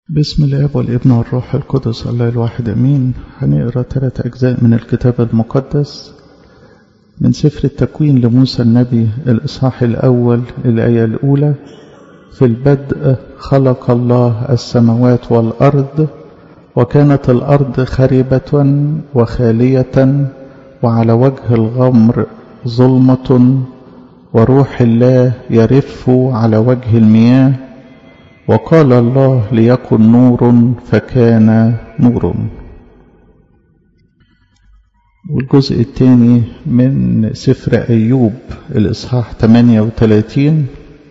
بسم الاب والابن والروح القدس الله الواحد امين هنقرا ثلاث اجزاء من الكتاب المقدس من سفر التكوين لموسى النبي الاصحاح الاول الايه الاولى في البدء خلق الله السماوات والارض وكانت الارض خربه وخاليه وعلى وجه الغمر ظلمه وروح الله يرف على وجه المياه وقال الله ليكن نور فكان نور والجزء الثاني من سفر أيوب الإصحاح 38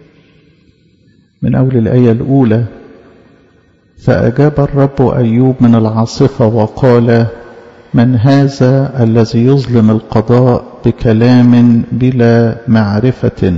من أول الآية الأولى فأجاب الرب أيوب من العاصفة وقال من هذا الذي يظلم القضاء بكلام بلا معرفة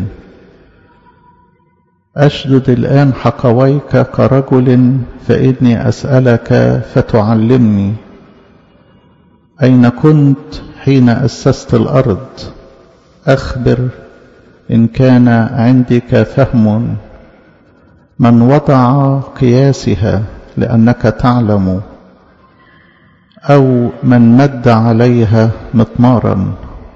أشدد الآن حقويك كرجل فإني أسألك فتعلمني أين كنت حين أسست الأرض أخبر إن كان عندك فهم من وضع قياسها لأنك تعلم أو من مد عليها مطمارا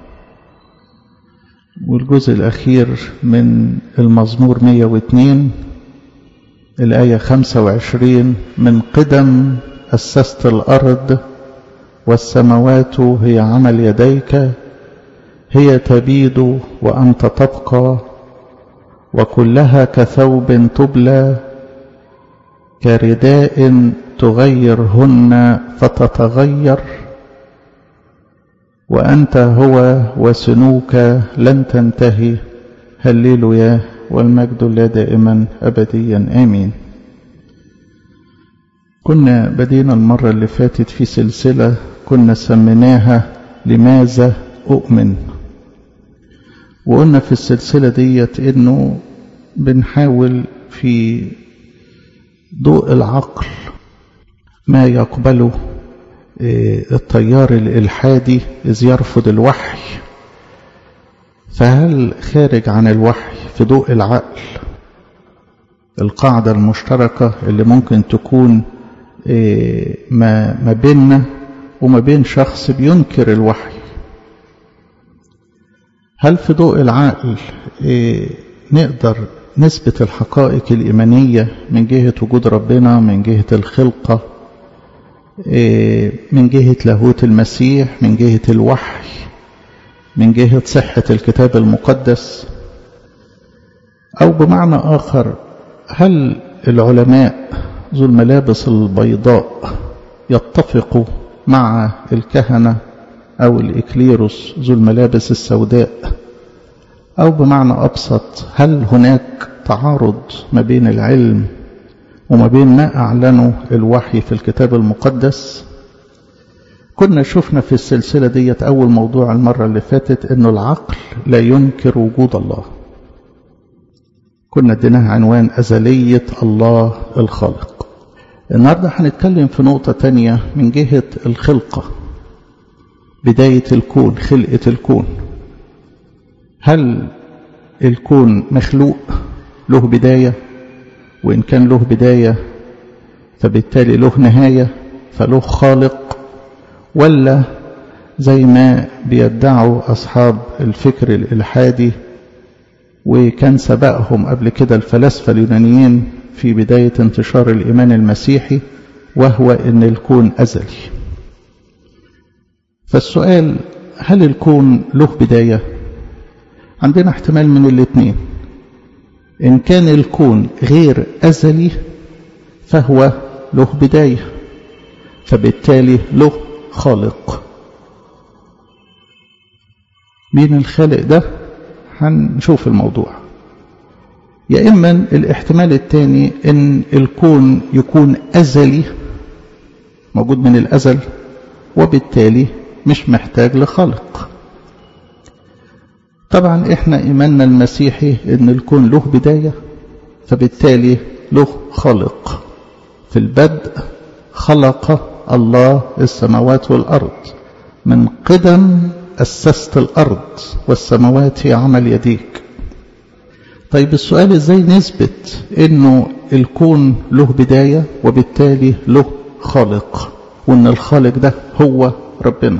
والجزء الأخير من المزمور 102 الآية 25 من قدم أسست الأرض والسماوات هي عمل يديك هي تبيد وأنت تبقى وكلها كثوب تبلى كرداء تغيرهن فتتغير وأنت هو وسنوك لن تنتهي هللويا والمجد لا دائما أبديا آمين كنا بدينا المرة اللي فاتت في سلسلة كنا سميناها لماذا أؤمن وقلنا في السلسلة ديت إنه بنحاول في ضوء العقل ما يقبله التيار الإلحادي إذ يرفض الوحي فهل خارج عن الوحي في ضوء العقل القاعدة المشتركة اللي ممكن تكون ما ما بيننا وما بين شخص بينكر الوحي هل في ضوء العقل نقدر نثبت الحقائق الإيمانية من جهة وجود ربنا من جهة الخلقة من جهة لاهوت المسيح من جهة الوحي من جهة صحة الكتاب المقدس أو بمعنى آخر هل العلماء ذو الملابس البيضاء يتفقوا مع الكهنة أو الإكليروس ذو الملابس السوداء أو بمعنى أبسط هل هناك تعارض ما بين العلم وما بين ما أعلنه الوحي في الكتاب المقدس كنا شفنا في السلسلة ديت أول موضوع المرة اللي فاتت أنه العقل لا ينكر وجود الله كنا اديناها عنوان أزلية الله الخالق النهاردة هنتكلم في نقطة تانية من جهة الخلقة بداية الكون خلقة الكون هل الكون مخلوق له بداية وإن كان له بداية فبالتالي له نهاية فله خالق ولا زي ما بيدعوا أصحاب الفكر الإلحادي وكان سبقهم قبل كده الفلاسفة اليونانيين في بداية انتشار الإيمان المسيحي وهو أن الكون أزلي فالسؤال هل الكون له بداية عندنا احتمال من الاثنين إن كان الكون غير أزلي فهو له بداية فبالتالي له خالق مين الخالق ده هنشوف الموضوع يا إما الاحتمال الثاني إن الكون يكون أزلي موجود من الأزل وبالتالي مش محتاج لخلق طبعا احنا ايماننا المسيحي ان الكون له بداية فبالتالي له خالق في البدء خلق الله السماوات والارض من قدم اسست الارض والسماوات هي عمل يديك طيب السؤال ازاي نثبت انه الكون له بداية وبالتالي له خالق وان الخالق ده هو ربنا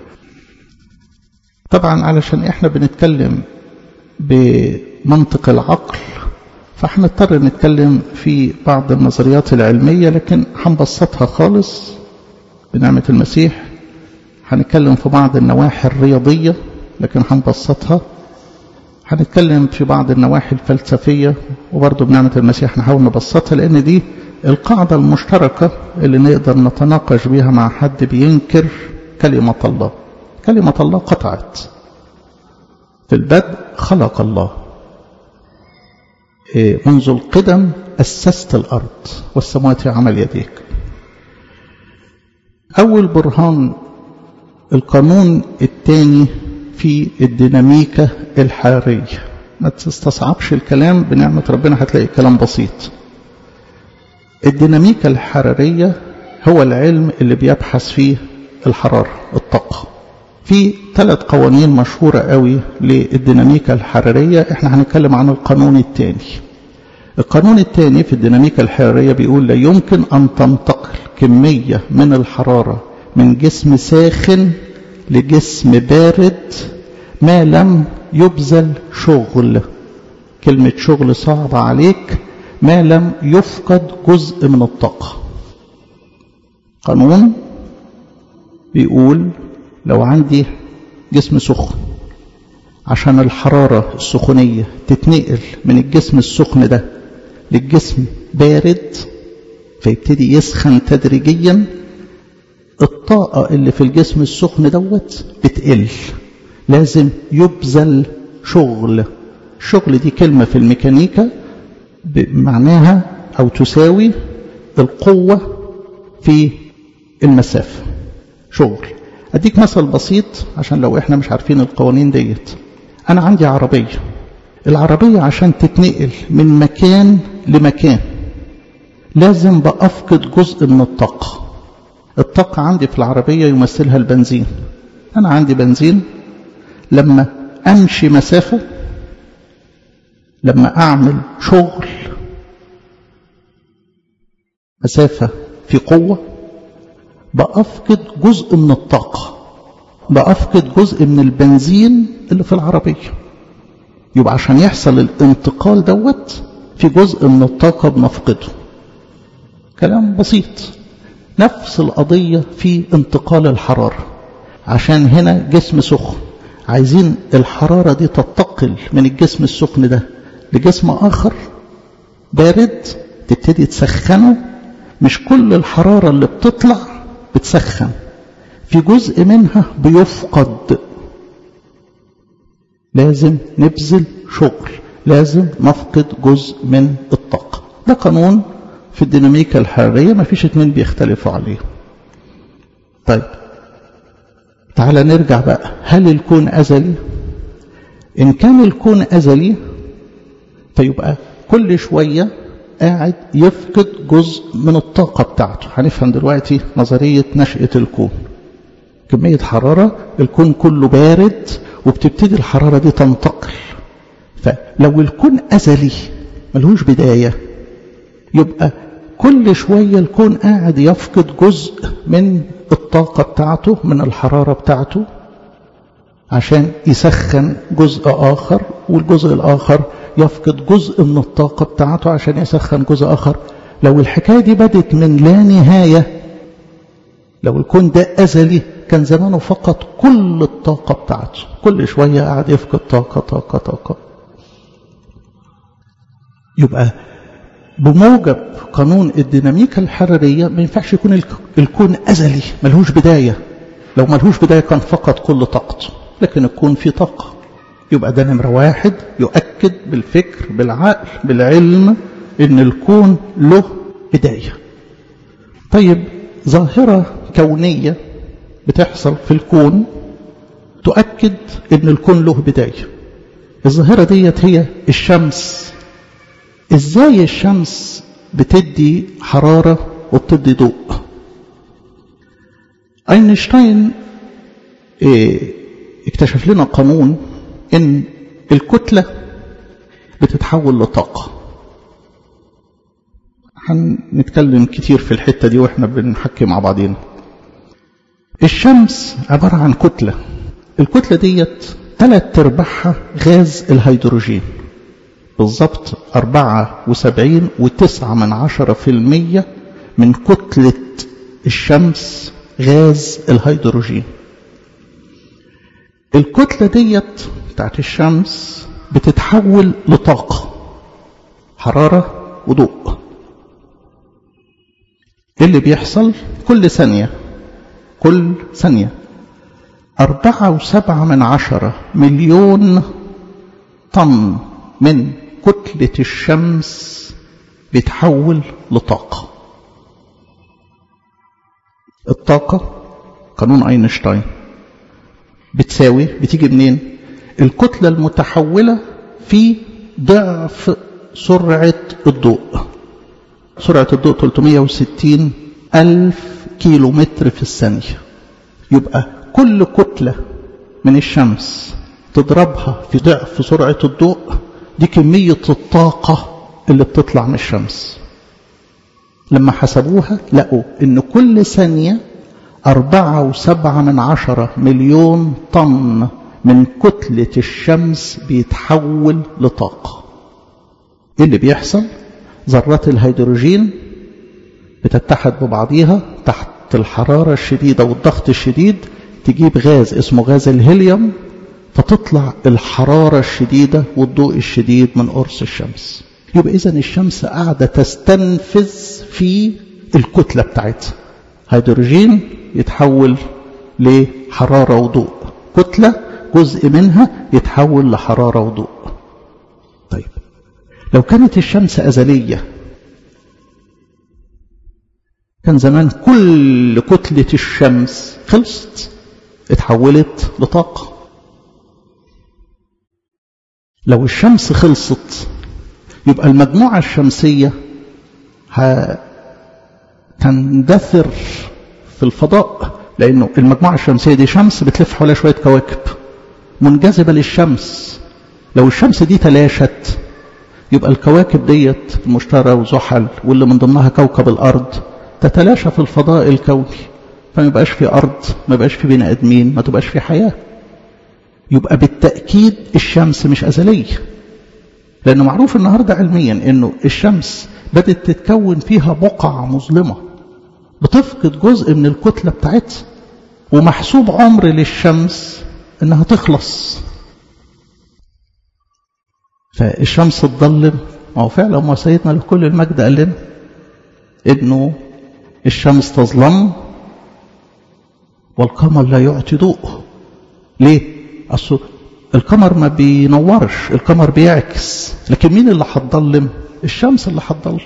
طبعا علشان احنا بنتكلم بمنطق العقل فهنضطر نتكلم في بعض النظريات العلمية لكن هنبسطها خالص بنعمة المسيح هنتكلم في بعض النواحي الرياضية لكن هنبسطها هنتكلم في بعض النواحي الفلسفية وبرضه بنعمة المسيح نحاول نبسطها لأن دي القاعدة المشتركة اللي نقدر نتناقش بيها مع حد بينكر كلمة الله كلمة الله قطعت في البدء خلق الله منذ القدم أسست الأرض والسماوات عمل يديك أول برهان القانون الثاني في الديناميكا الحرارية ما تستصعبش الكلام بنعمة ربنا هتلاقي كلام بسيط الديناميكا الحرارية هو العلم اللي بيبحث فيه الحرارة الطاقة في ثلاث قوانين مشهورة قوي للديناميكا الحرارية احنا هنتكلم عن القانون الثاني القانون الثاني في الديناميكا الحرارية بيقول لا يمكن أن تنتقل كمية من الحرارة من جسم ساخن لجسم بارد ما لم يبذل شغل كلمة شغل صعبة عليك ما لم يفقد جزء من الطاقة قانون بيقول لو عندي جسم سخن عشان الحرارة السخونية تتنقل من الجسم السخن ده للجسم بارد فيبتدي يسخن تدريجيا الطاقة اللي في الجسم السخن دوت بتقل لازم يبذل شغل الشغل دي كلمة في الميكانيكا معناها أو تساوي القوة في المسافة شغل أديك مثل بسيط عشان لو إحنا مش عارفين القوانين ديت أنا عندي عربية العربية عشان تتنقل من مكان لمكان لازم بأفقد جزء من الطاقة الطاقة عندي في العربية يمثلها البنزين أنا عندي بنزين لما أمشي مسافة لما أعمل شغل مسافة في قوة بأفقد جزء من الطاقة بأفقد جزء من البنزين اللي في العربية يبقى عشان يحصل الانتقال دوت في جزء من الطاقة بنفقده كلام بسيط نفس القضية في انتقال الحرارة عشان هنا جسم سخن عايزين الحرارة دي تنتقل من الجسم السخن ده لجسم آخر بارد تبتدي تسخنه مش كل الحرارة اللي بتطلع بتسخن في جزء منها بيفقد لازم نبذل شغل لازم نفقد جزء من الطاقة ده قانون في الديناميكا الحرارية ما فيش اتنين بيختلفوا عليه طيب تعال نرجع بقى هل الكون أزلي إن كان الكون أزلي فيبقى كل شوية قاعد يفقد جزء من الطاقة بتاعته هنفهم دلوقتي نظرية نشأة الكون كمية حرارة الكون كله بارد وبتبتدي الحرارة دي تنتقل فلو الكون أزلي ملهوش بداية يبقى كل شوية الكون قاعد يفقد جزء من الطاقة بتاعته من الحرارة بتاعته عشان يسخن جزء آخر والجزء الآخر يفقد جزء من الطاقة بتاعته عشان يسخن جزء آخر لو الحكاية دي بدت من لا نهاية لو الكون ده أزلي كان زمانه فقط كل الطاقة بتاعته كل شوية قاعد يفقد طاقة طاقة طاقة يبقى بموجب قانون الديناميكا الحرارية ما ينفعش يكون الكون أزلي ملهوش بداية لو ملهوش بداية كان فقد كل طاقته لكن الكون فيه طاقة يبقى ده نمرة واحد يؤكد بالفكر بالعقل بالعلم ان الكون له بداية طيب ظاهرة كونية بتحصل في الكون تؤكد ان الكون له بداية الظاهرة ديت هي الشمس ازاي الشمس بتدي حرارة وبتدي ضوء اينشتاين إيه اكتشف لنا قانون ان الكتلة بتتحول لطاقة هنتكلم كتير في الحتة دي واحنا بنحكي مع بعضينا الشمس عبارة عن كتلة الكتلة ديت ثلاث ارباعها غاز الهيدروجين بالضبط أربعة وسبعين وتسعة من عشرة في المية من كتلة الشمس غاز الهيدروجين الكتلة ديت بتاعت الشمس بتتحول لطاقة حرارة وضوء ايه اللي بيحصل كل ثانية كل ثانية أربعة وسبعة من عشرة مليون طن من كتلة الشمس بيتحول لطاقة الطاقة قانون أينشتاين بتساوي بتيجي منين الكتلة المتحولة في ضعف سرعة الضوء سرعة الضوء 360 ألف كيلو متر في الثانية يبقى كل كتلة من الشمس تضربها في ضعف سرعة الضوء دي كمية الطاقة اللي بتطلع من الشمس لما حسبوها لقوا ان كل ثانية أربعة وسبعة من عشرة مليون طن من كتلة الشمس بيتحول لطاقة ايه اللي بيحصل ذرات الهيدروجين بتتحد ببعضيها تحت الحرارة الشديدة والضغط الشديد تجيب غاز اسمه غاز الهيليوم فتطلع الحرارة الشديدة والضوء الشديد من قرص الشمس يبقى إذا الشمس قاعدة تستنفذ في الكتلة بتاعتها هيدروجين يتحول لحرارة وضوء كتلة جزء منها يتحول لحرارة وضوء طيب لو كانت الشمس أزلية كان زمان كل كتلة الشمس خلصت اتحولت لطاقة لو الشمس خلصت يبقى المجموعة الشمسية هتندثر في الفضاء لأنه المجموعة الشمسية دي شمس بتلف حواليها شوية كواكب منجذبة للشمس لو الشمس دي تلاشت يبقى الكواكب ديت المشتري وزحل واللي من ضمنها كوكب الأرض تتلاشى في الفضاء الكوني فما يبقاش في أرض ما يبقاش في بني آدمين ما تبقاش في حياة يبقى بالتأكيد الشمس مش أزلية لأنه معروف النهاردة علميا أنه الشمس بدأت تتكون فيها بقع مظلمة بتفقد جزء من الكتلة بتاعتها ومحسوب عمر للشمس انها تخلص فالشمس تضلم ما هو فعلا ما سيدنا لكل المجد قال لنا انه الشمس تظلم والقمر لا يعطي ضوء ليه اصل القمر ما بينورش القمر بيعكس لكن مين اللي هتضلم الشمس اللي هتضلم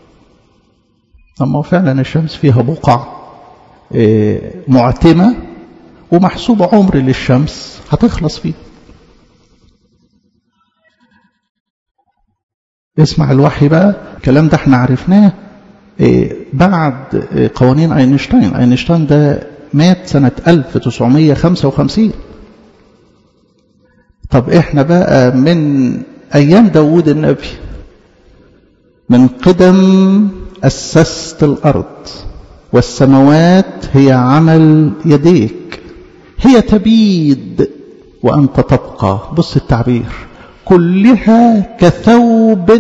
اما فعلا الشمس فيها بقع معتمه ومحسوب عمر للشمس هتخلص فيه اسمع الوحي بقى الكلام ده احنا عرفناه بعد قوانين اينشتاين اينشتاين ده مات سنة 1955 طب احنا بقى من ايام داوود النبي من قدم أسست الأرض والسماوات هي عمل يديك هي تبيد وأنت تبقى بص التعبير كلها كثوب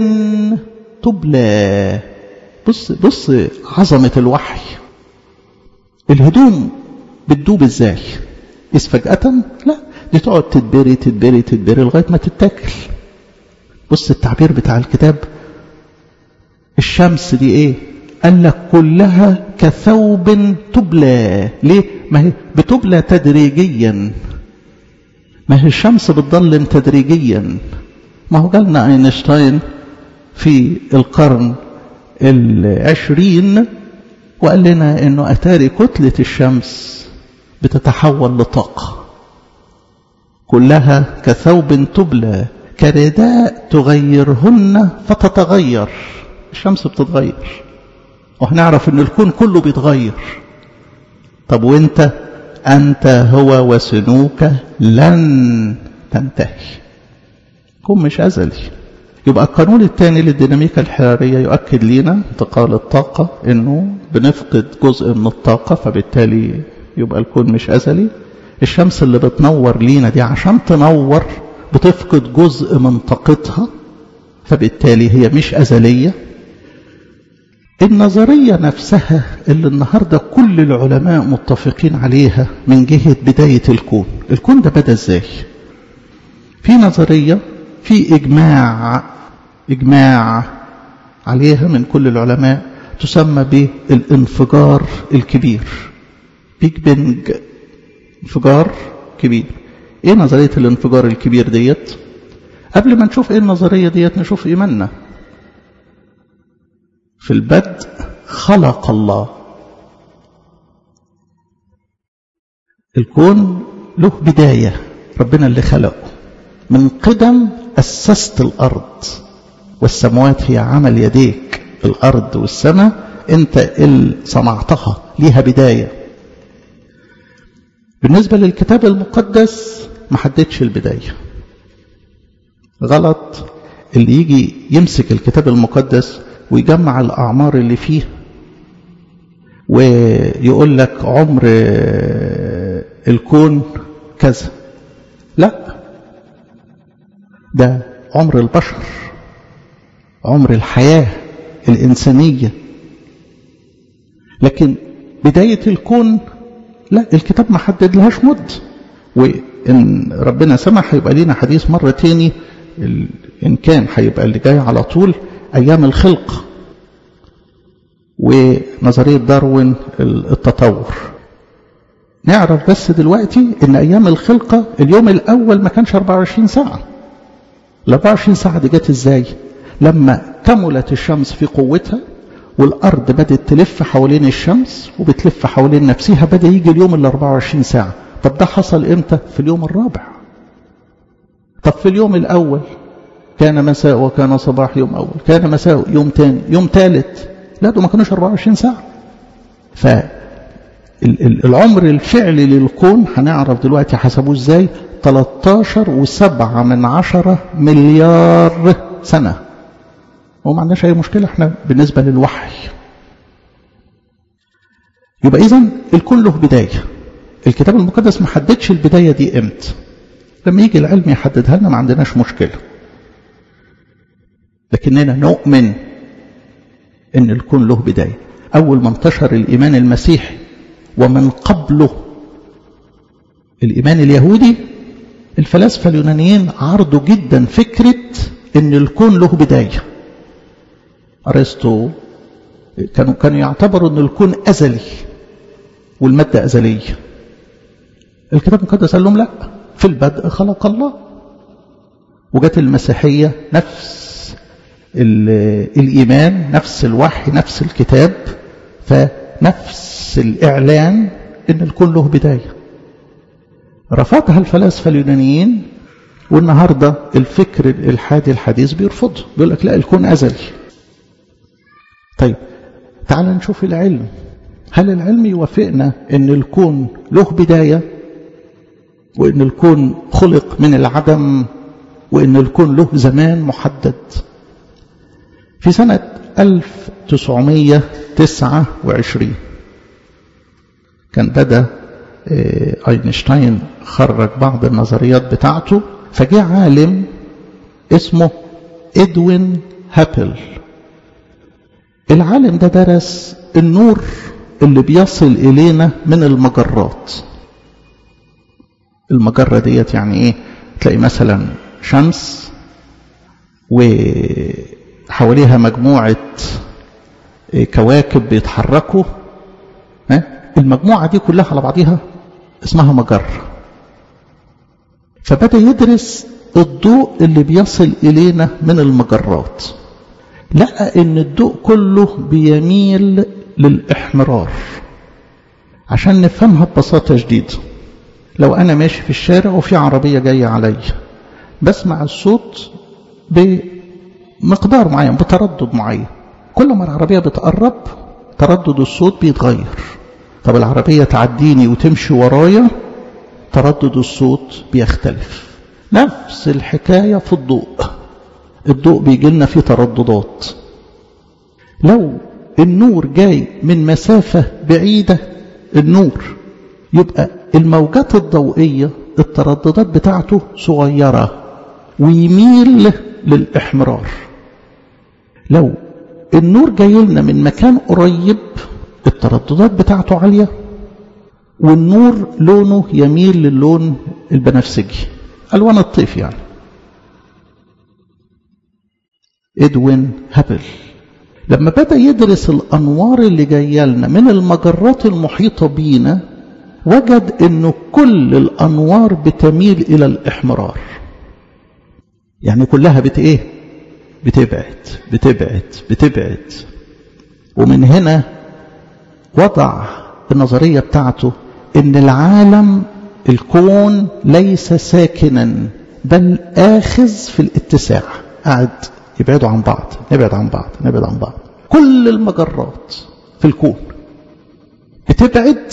تبلى بص بص عظمة الوحي الهدوم بتدوب ازاي إذ فجأة لا دي تقعد تدبري تدبري تدبري لغاية ما تتاكل بص التعبير بتاع الكتاب الشمس دي ايه قال لك كلها كثوب تبلى ليه ما هي بتبلى تدريجيا ما هي الشمس بتضلم تدريجيا ما هو قالنا اينشتاين في القرن العشرين وقال لنا انه اتاري كتلة الشمس بتتحول لطاقة كلها كثوب تبلى كرداء تغيرهن فتتغير الشمس بتتغير وهنعرف ان الكون كله بيتغير طب وانت انت هو وسنوك لن تنتهي كون مش ازلي يبقى القانون الثاني للديناميكا الحرارية يؤكد لنا انتقال الطاقة انه بنفقد جزء من الطاقة فبالتالي يبقى الكون مش أزلي الشمس اللي بتنور لينا دي عشان تنور بتفقد جزء من طاقتها فبالتالي هي مش أزلية النظرية نفسها اللي النهاردة كل العلماء متفقين عليها من جهة بداية الكون الكون ده بدأ ازاي في نظرية في إجماع إجماع عليها من كل العلماء تسمى بالانفجار الكبير بيج بنج انفجار كبير ايه نظرية الانفجار الكبير ديت قبل ما نشوف ايه النظرية ديت نشوف ايماننا في البدء خلق الله الكون له بداية ربنا اللي خلقه من قدم أسست الأرض والسماوات هي عمل يديك الأرض والسماء أنت اللي صنعتها ليها بداية بالنسبة للكتاب المقدس ما حددش البداية غلط اللي يجي يمسك الكتاب المقدس ويجمع الأعمار اللي فيه ويقول لك عمر الكون كذا لا ده عمر البشر عمر الحياة الإنسانية لكن بداية الكون لا الكتاب ما حدد لهاش مد وإن ربنا سمح هيبقى لينا حديث مرة تاني إن كان هيبقى اللي جاي على طول أيام الخلق ونظرية داروين التطور نعرف بس دلوقتي ان ايام الخلقة اليوم الاول ما كانش 24 ساعة ال 24 ساعة دي جت ازاي لما كملت الشمس في قوتها والارض بدأت تلف حوالين الشمس وبتلف حوالين نفسها بدأ يجي اليوم ال 24 ساعة طب ده حصل امتى في اليوم الرابع طب في اليوم الاول كان مساء وكان صباح يوم اول كان مساء يوم تاني يوم ثالث لا ده ما كانوش 24 ساعة ف العمر الفعلي للكون هنعرف دلوقتي حسبوه ازاي 13 وسبعة من عشرة مليار سنة وما عندناش أي مشكلة احنا بالنسبة للوحي يبقى إذا الكون له بداية الكتاب المقدس ما حددش البداية دي امتى لما يجي العلم يحددها لنا ما عندناش مشكلة لكننا نؤمن ان الكون له بداية أول ما انتشر الإيمان المسيحي ومن قبله الإيمان اليهودي الفلاسفة اليونانيين عرضوا جدا فكرة ان الكون له بداية أرسطو كانوا كانوا يعتبروا ان الكون أزلي والمادة أزلية الكتاب المقدس قال لهم لا في البدء خلق الله وجت المسيحية نفس الإيمان نفس الوحي نفس الكتاب فنفس الإعلان إن الكون له بداية رفضها الفلاسفة اليونانيين والنهاردة الفكر الحادي الحديث بيرفضه بيقول لك لا الكون أزلي طيب تعال نشوف العلم هل العلم يوافقنا ان الكون له بداية وان الكون خلق من العدم وان الكون له زمان محدد في سنة 1929 كان بدأ أينشتاين خرج بعض النظريات بتاعته فجاء عالم اسمه إدوين هابل العالم ده درس النور اللي بيصل إلينا من المجرات المجرة ديت يعني إيه تلاقي مثلا شمس وحواليها مجموعة كواكب بيتحركوا المجموعة دي كلها على بعضها اسمها مجرة فبدأ يدرس الضوء اللي بيصل إلينا من المجرات لقى ان الضوء كله بيميل للإحمرار عشان نفهمها ببساطة شديدة لو أنا ماشي في الشارع وفي عربية جاية عليا بسمع الصوت بمقدار معين بتردد معين كل ما العربية بتقرب تردد الصوت بيتغير طب العربية تعديني وتمشي ورايا تردد الصوت بيختلف نفس الحكاية في الضوء الضوء بيجي لنا فيه ترددات لو النور جاي من مسافة بعيدة النور يبقى الموجات الضوئية الترددات بتاعته صغيرة ويميل للإحمرار لو النور جاي لنا من مكان قريب الترددات بتاعته عالية والنور لونه يميل للون البنفسجي ألوان الطيف يعني إدوين هابل لما بدأ يدرس الأنوار اللي جاية لنا من المجرات المحيطة بينا وجد أنه كل الأنوار بتميل إلى الإحمرار يعني كلها بت إيه؟ بتبعد بتبعد بتبعد ومن هنا وضع النظرية بتاعته ان العالم الكون ليس ساكنا بل آخذ في الاتساع قاعد يبعدوا عن بعض نبعد عن بعض نبعد عن بعض كل المجرات في الكون بتبعد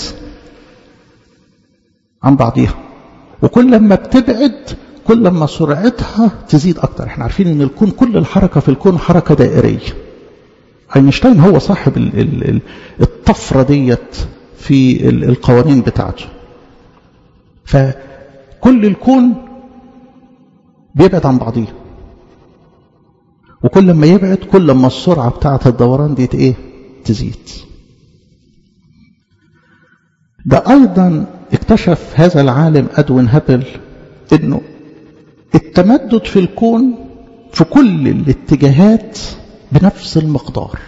عن بعضيها وكل لما بتبعد كل لما سرعتها تزيد أكتر احنا عارفين ان الكون كل الحركة في الكون حركة دائرية اينشتاين هو صاحب الطفرة ديت في القوانين بتاعته فكل الكون بيبعد عن بعضيه وكل ما يبعد كل ما السرعة بتاعة الدوران دي ايه تزيد ده ايضا اكتشف هذا العالم ادوين هابل انه التمدد في الكون في كل الاتجاهات بنفس المقدار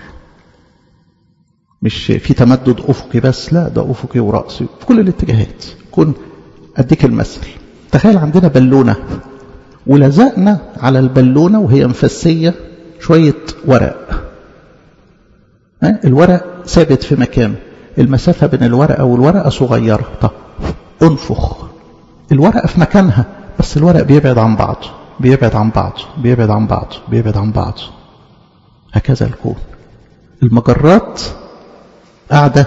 مش في تمدد افقي بس لا ده افقي وراسي في كل الاتجاهات كون اديك المثل تخيل عندنا بالونه ولزقنا على البالونه وهي مفسيه شويه ورق ها الورق ثابت في مكانه المسافه بين الورقه والورقه صغيره طب انفخ الورقه في مكانها بس الورق بيبعد عن بعضه بيبعد عن بعضه بيبعد عن بعضه بيبعد عن بعضه هكذا الكون المجرات قاعدة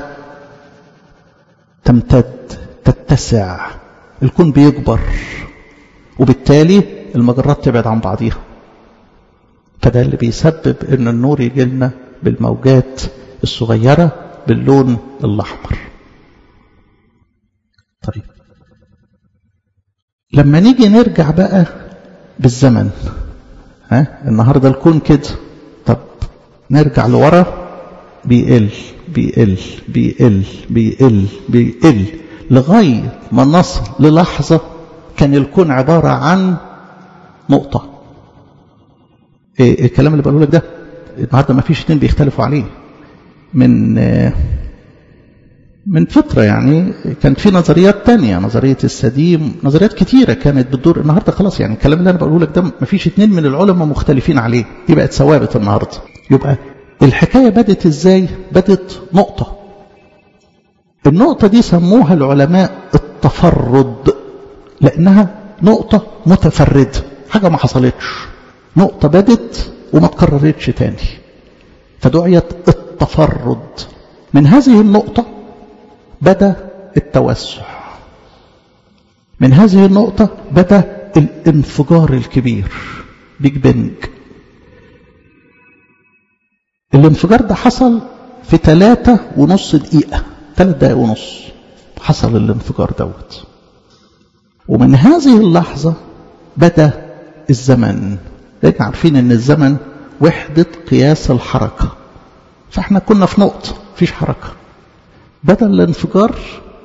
تمتد تتسع الكون بيكبر وبالتالي المجرات تبعد عن بعضيها فده اللي بيسبب ان النور يجي لنا بالموجات الصغيرة باللون الأحمر طيب لما نيجي نرجع بقى بالزمن ها النهارده الكون كده طب نرجع لورا بيقل بيقل بيقل بيقل بيقل لغاية ما نصل للحظة كان الكون عبارة عن نقطة إيه الكلام اللي بقوله لك ده النهارده ما فيش اتنين بيختلفوا عليه من من فترة يعني كانت في نظريات تانية نظرية السديم نظريات كتيرة كانت بتدور النهاردة خلاص يعني الكلام اللي أنا بقوله لك ده ما فيش اتنين من العلماء مختلفين عليه دي بقت ثوابت النهاردة يبقى الحكاية بدت ازاي بدت نقطة النقطة دي سموها العلماء التفرد لأنها نقطة متفردة حاجة ما حصلتش نقطة بدت وما تكررتش تاني فدعيت التفرد من هذه النقطة بدأ التوسع من هذه النقطة بدأ الانفجار الكبير بيج بنج الانفجار ده حصل في ثلاثة ونص دقيقة ثلاث دقائق ونص حصل الانفجار دوت ومن هذه اللحظة بدأ الزمن لأن عارفين ان الزمن وحدة قياس الحركة فاحنا كنا في نقطة فيش حركة بدأ الانفجار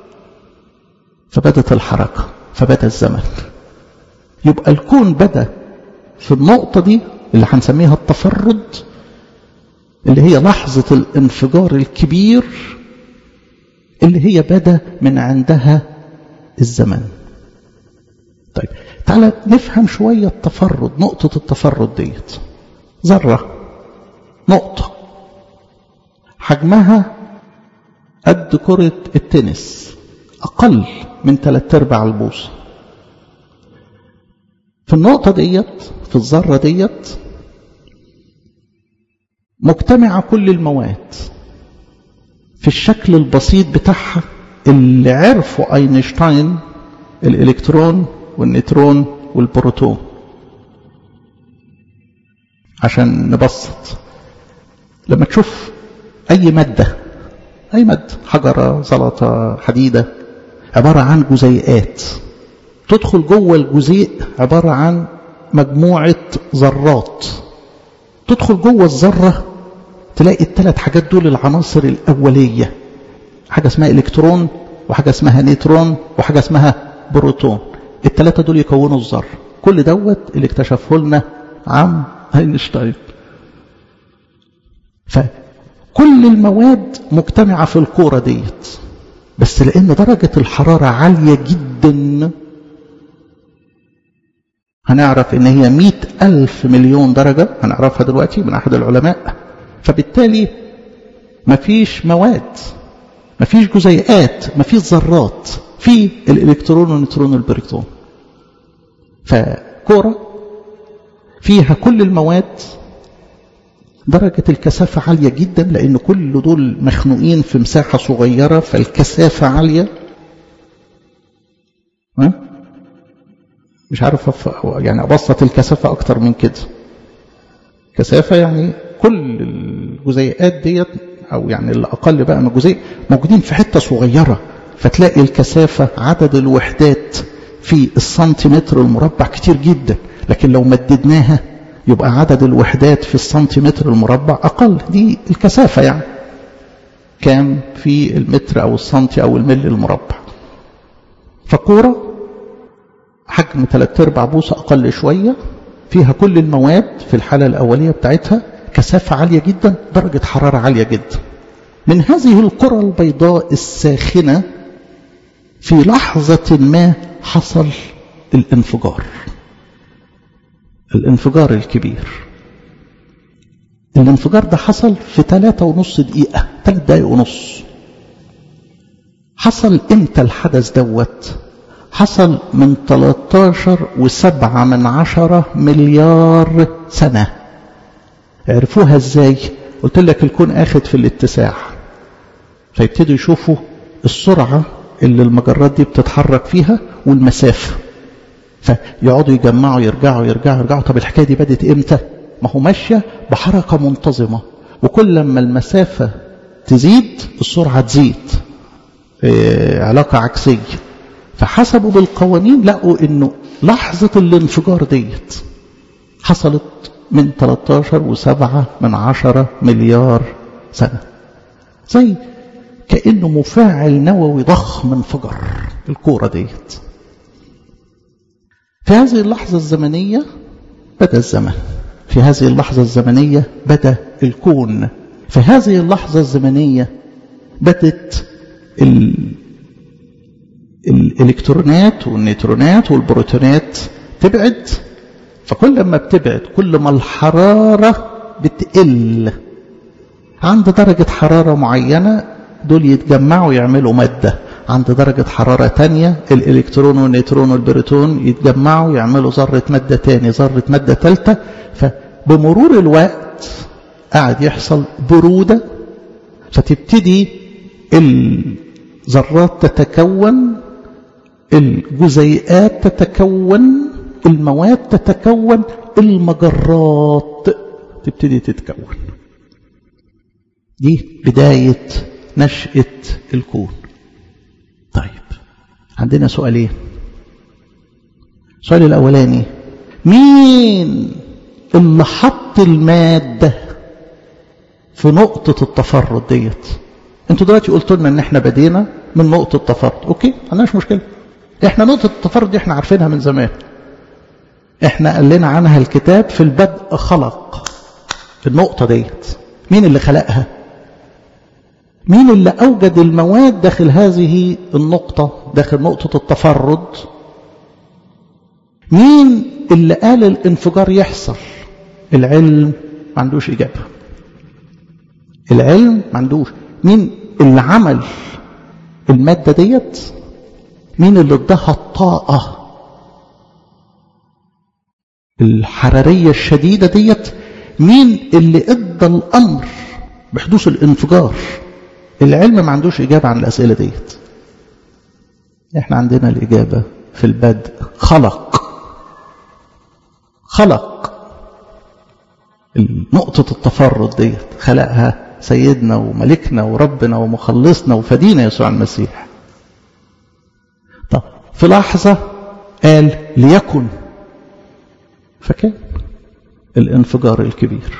فبدت الحركة فبدأ الزمن يبقى الكون بدأ في النقطة دي اللي هنسميها التفرد اللي هي لحظة الانفجار الكبير اللي هي بدا من عندها الزمن طيب تعالى نفهم شوية التفرد نقطة التفرد ديت ذرة نقطة حجمها قد كرة التنس أقل من ثلاث أرباع البوصة في النقطة ديت في الذرة ديت مجتمعة كل المواد في الشكل البسيط بتاعها اللي عرفوا أينشتاين الإلكترون والنيوترون والبروتون عشان نبسط لما تشوف أي مادة أي مادة حجرة زلطة حديدة عبارة عن جزيئات تدخل جوه الجزيء عبارة عن مجموعة ذرات تدخل جوه الذرة تلاقي الثلاث حاجات دول العناصر الأولية حاجة اسمها إلكترون وحاجة اسمها نيوترون وحاجة اسمها بروتون الثلاثة دول يكونوا الذرة كل دوت اللي اكتشفه لنا عم اينشتاين فكل المواد مجتمعة في الكورة ديت بس لأن درجة الحرارة عالية جدا هنعرف ان هي مئة ألف مليون درجة هنعرفها دلوقتي من أحد العلماء فبالتالي مفيش مواد مفيش جزيئات مفيش ذرات في الإلكترون والنيوترون والبروتون فكورة فيها كل المواد درجة الكثافة عالية جدا لأن كل دول مخنوقين في مساحة صغيرة فالكثافة عالية ها؟ مش عارف يعني أبسط الكثافة أكتر من كده كثافة يعني كل الجزيئات ديت أو يعني الأقل بقى من الجزيء موجودين في حتة صغيرة فتلاقي الكثافة عدد الوحدات في السنتيمتر المربع كتير جدا لكن لو مددناها يبقى عدد الوحدات في السنتيمتر المربع أقل دي الكثافة يعني كام في المتر أو السنتي أو الملي المربع فكورة حجم 3 ارباع بوصة أقل شوية فيها كل المواد في الحالة الأولية بتاعتها كثافة عالية جدا درجة حرارة عالية جدا من هذه الكرة البيضاء الساخنة في لحظة ما حصل الانفجار الانفجار الكبير الانفجار ده حصل في ثلاثة ونص دقيقة ثلاث دقايق ونص حصل امتى الحدث دوت حصل من 13 وسبعة من عشرة مليار سنة عرفوها ازاي قلت لك الكون اخد في الاتساع فيبتدوا يشوفوا السرعة اللي المجرات دي بتتحرك فيها والمسافة فيقعدوا يجمعوا يرجعوا يرجعوا يرجعوا طب الحكاية دي بدت امتى ما هو ماشية بحركة منتظمة وكل لما المسافة تزيد السرعة تزيد علاقة عكسية فحسبوا بالقوانين لقوا انه لحظة الانفجار ديت حصلت من 13 وسبعة من عشرة مليار سنة زي كأنه مفاعل نووي ضخم انفجر الكورة ديت في هذه اللحظة الزمنية بدأ الزمن في هذه اللحظة الزمنية بدأ الكون في هذه اللحظة الزمنية بدت ال... الإلكترونات والنيوترونات والبروتونات تبعد فكل ما بتبعد كل ما الحرارة بتقل عند درجة حرارة معينة دول يتجمعوا يعملوا مادة عند درجة حرارة تانية الإلكترون والنيوترون والبروتون يتجمعوا يعملوا ذرة مادة تاني ذرة مادة تالتة فبمرور الوقت قاعد يحصل برودة فتبتدي الذرات تتكون الجزيئات تتكون المواد تتكون المجرات تبتدي تتكون دي بداية نشأة الكون طيب عندنا سؤالين السؤال الأولاني مين اللي حط المادة في نقطة التفرد ديت انتوا دلوقتي قلتوا لنا ان احنا بدينا من نقطة تفرد اوكي عندناش مشكلة احنا نقطة التفرد دي احنا عارفينها من زمان احنا قال لنا عنها الكتاب في البدء خلق النقطة ديت مين اللي خلقها مين اللي أوجد المواد داخل هذه النقطة داخل نقطة التفرد مين اللي قال الانفجار يحصل العلم ما عندوش إجابة العلم ما عندوش مين اللي عمل المادة ديت مين اللي اداها الطاقة الحرارية الشديدة ديت مين اللي ادى الأمر بحدوث الانفجار العلم ما عندوش إجابة عن الأسئلة ديت احنا عندنا الإجابة في البدء خلق خلق نقطة التفرد ديت خلقها سيدنا وملكنا وربنا ومخلصنا وفدينا يسوع المسيح طب في لحظة قال ليكن فكان الانفجار الكبير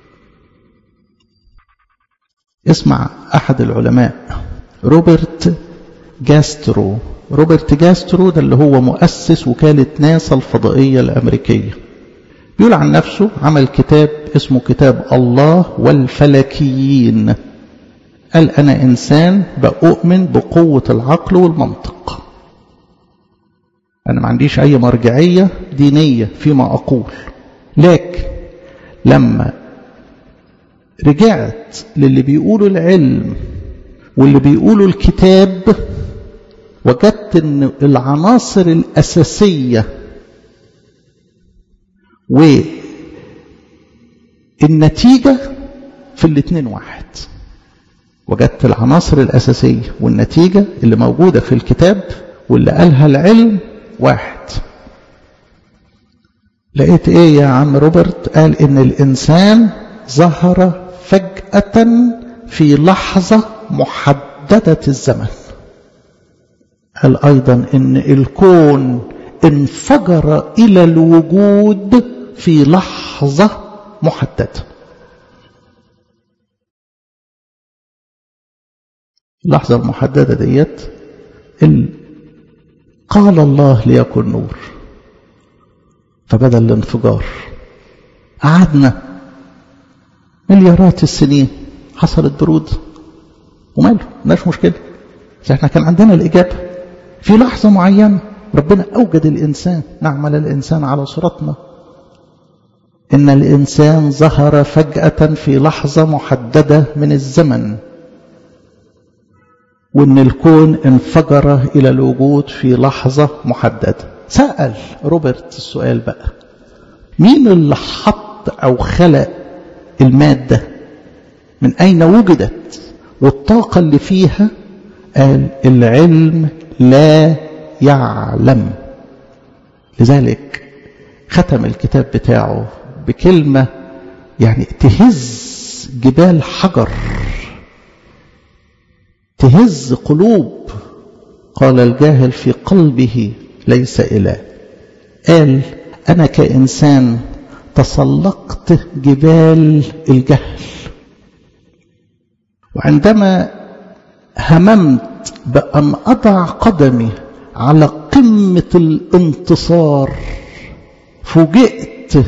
اسمع أحد العلماء روبرت جاسترو روبرت جاسترو ده اللي هو مؤسس وكالة ناسا الفضائية الأمريكية بيقول عن نفسه عمل كتاب اسمه كتاب الله والفلكيين قال أنا إنسان بأؤمن بقوة العقل والمنطق أنا ما عنديش أي مرجعية دينية فيما أقول لكن لما رجعت للي بيقولوا العلم واللي بيقولوا الكتاب وجدت ان العناصر الأساسية والنتيجة في الاتنين واحد وجدت العناصر الأساسية والنتيجة اللي موجودة في الكتاب واللي قالها العلم واحد لقيت ايه يا عم روبرت قال ان الانسان ظهر فجأة في لحظة محددة الزمن قال ايضا ان الكون انفجر الى الوجود في لحظة محددة اللحظة المحددة ديت قال الله ليكن نور فبدأ الانفجار قعدنا مليارات السنين حصلت برود وماله ماش مشكلة بس احنا كان عندنا الإجابة في لحظة معينة ربنا أوجد الإنسان نعمل الإنسان على صورتنا إن الإنسان ظهر فجأة في لحظة محددة من الزمن وإن الكون انفجر إلى الوجود في لحظة محددة سأل روبرت السؤال بقى مين اللي حط أو خلق المادة من أين وجدت والطاقة اللي فيها قال العلم لا يعلم لذلك ختم الكتاب بتاعه بكلمة يعني تهز جبال حجر تهز قلوب قال الجاهل في قلبه ليس إله قال أنا كإنسان تسلقت جبال الجهل وعندما هممت بأن أضع قدمي على قمة الانتصار فوجئت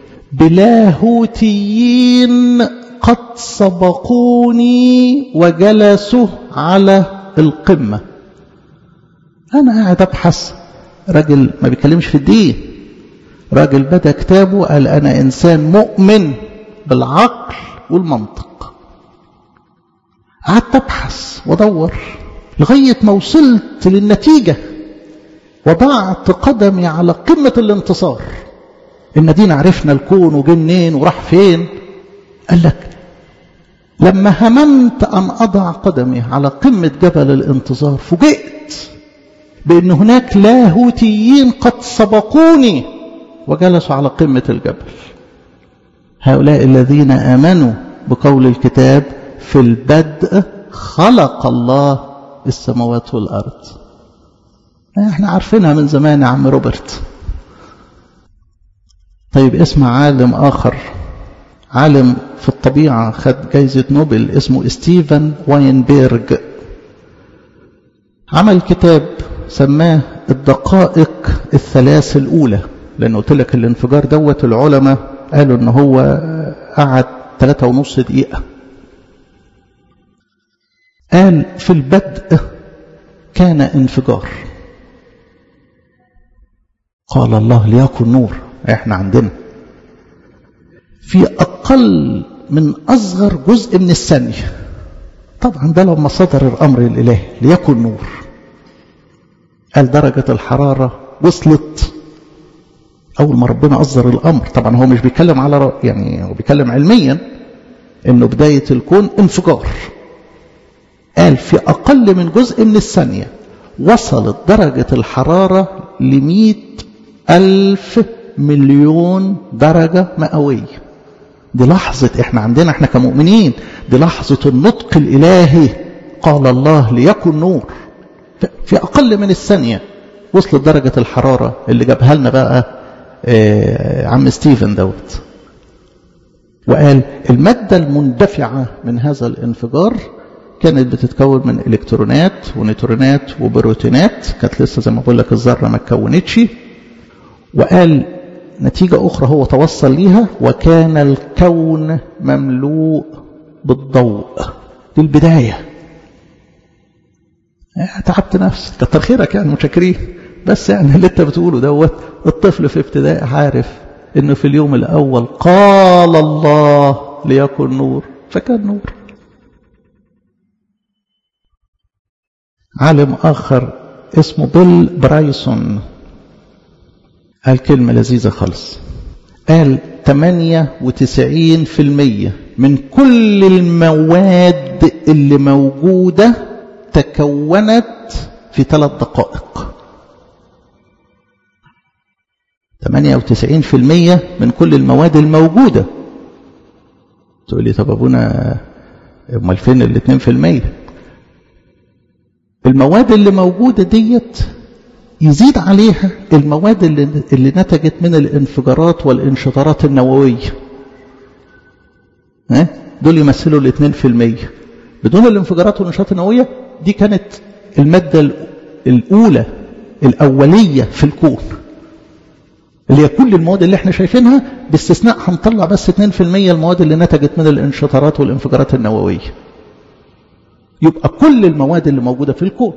بلاهوتيين قد سبقوني وجلسوا على القمة أنا قاعد أبحث راجل ما بيتكلمش في الدين راجل بدأ كتابه قال أنا إنسان مؤمن بالعقل والمنطق قعدت أبحث وأدور لغاية ما وصلت للنتيجة وضعت قدمي على قمة الانتصار إن دينا عرفنا الكون وجه منين وراح فين قال لك لما هممت أن أضع قدمي على قمة جبل الانتظار فوجئت بأن هناك لاهوتيين قد سبقوني وجلسوا على قمة الجبل هؤلاء الذين آمنوا بقول الكتاب في البدء خلق الله السماوات والأرض احنا عارفينها من زمان يا عم روبرت طيب اسمع عالم آخر عالم في الطبيعة خد جايزة نوبل اسمه ستيفن واينبيرج عمل كتاب سماه الدقائق الثلاث الأولى لأن قلت لك الانفجار دوت العلماء قالوا ان هو قعد ثلاثة ونص دقيقة قال في البدء كان انفجار قال الله ليكن نور احنا عندنا في أقل من أصغر جزء من الثانية طبعا ده لما صدر الأمر الإلهي ليكن نور قال درجة الحرارة وصلت أول ما ربنا أصدر الأمر طبعا هو مش بيتكلم على يعني هو بيتكلم علميا إنه بداية الكون انفجار قال في أقل من جزء من الثانية وصلت درجة الحرارة لمئة ألف مليون درجة مئوية دي لحظة احنا عندنا احنا كمؤمنين دي لحظة النطق الإلهي قال الله ليكن نور في أقل من الثانية وصلت درجة الحرارة اللي جابها لنا بقى اه عم ستيفن دوت وقال المادة المندفعة من هذا الانفجار كانت بتتكون من الكترونات ونيوترونات وبروتينات كانت لسه زي ما بقول لك الذره ما اتكونتش وقال نتيجة أخرى هو توصل ليها وكان الكون مملوء بالضوء دي البداية تعبت نفسي كتر خيرك يعني متشكرين بس يعني اللي انت بتقوله دوت الطفل في ابتدائي عارف انه في اليوم الاول قال الله ليكن نور فكان نور عالم آخر اسمه بيل برايسون قال كلمة لذيذة خالص قال 98% من كل المواد اللي موجودة تكونت في ثلاث دقائق 98% من كل المواد الموجودة تقول لي طب أبونا امال فين ال 2% المواد اللي موجودة ديت يزيد عليها المواد اللي, اللي نتجت من الانفجارات والانشطارات النووية ها؟ دول يمثلوا الاثنين في المية بدون الانفجارات والانشطارات النووية دي كانت المادة الأولى الأولية في الكون اللي هي كل المواد اللي احنا شايفينها باستثناء هنطلع بس 2% المواد اللي نتجت من الانشطارات والانفجارات النووية يبقى كل المواد اللي موجودة في الكون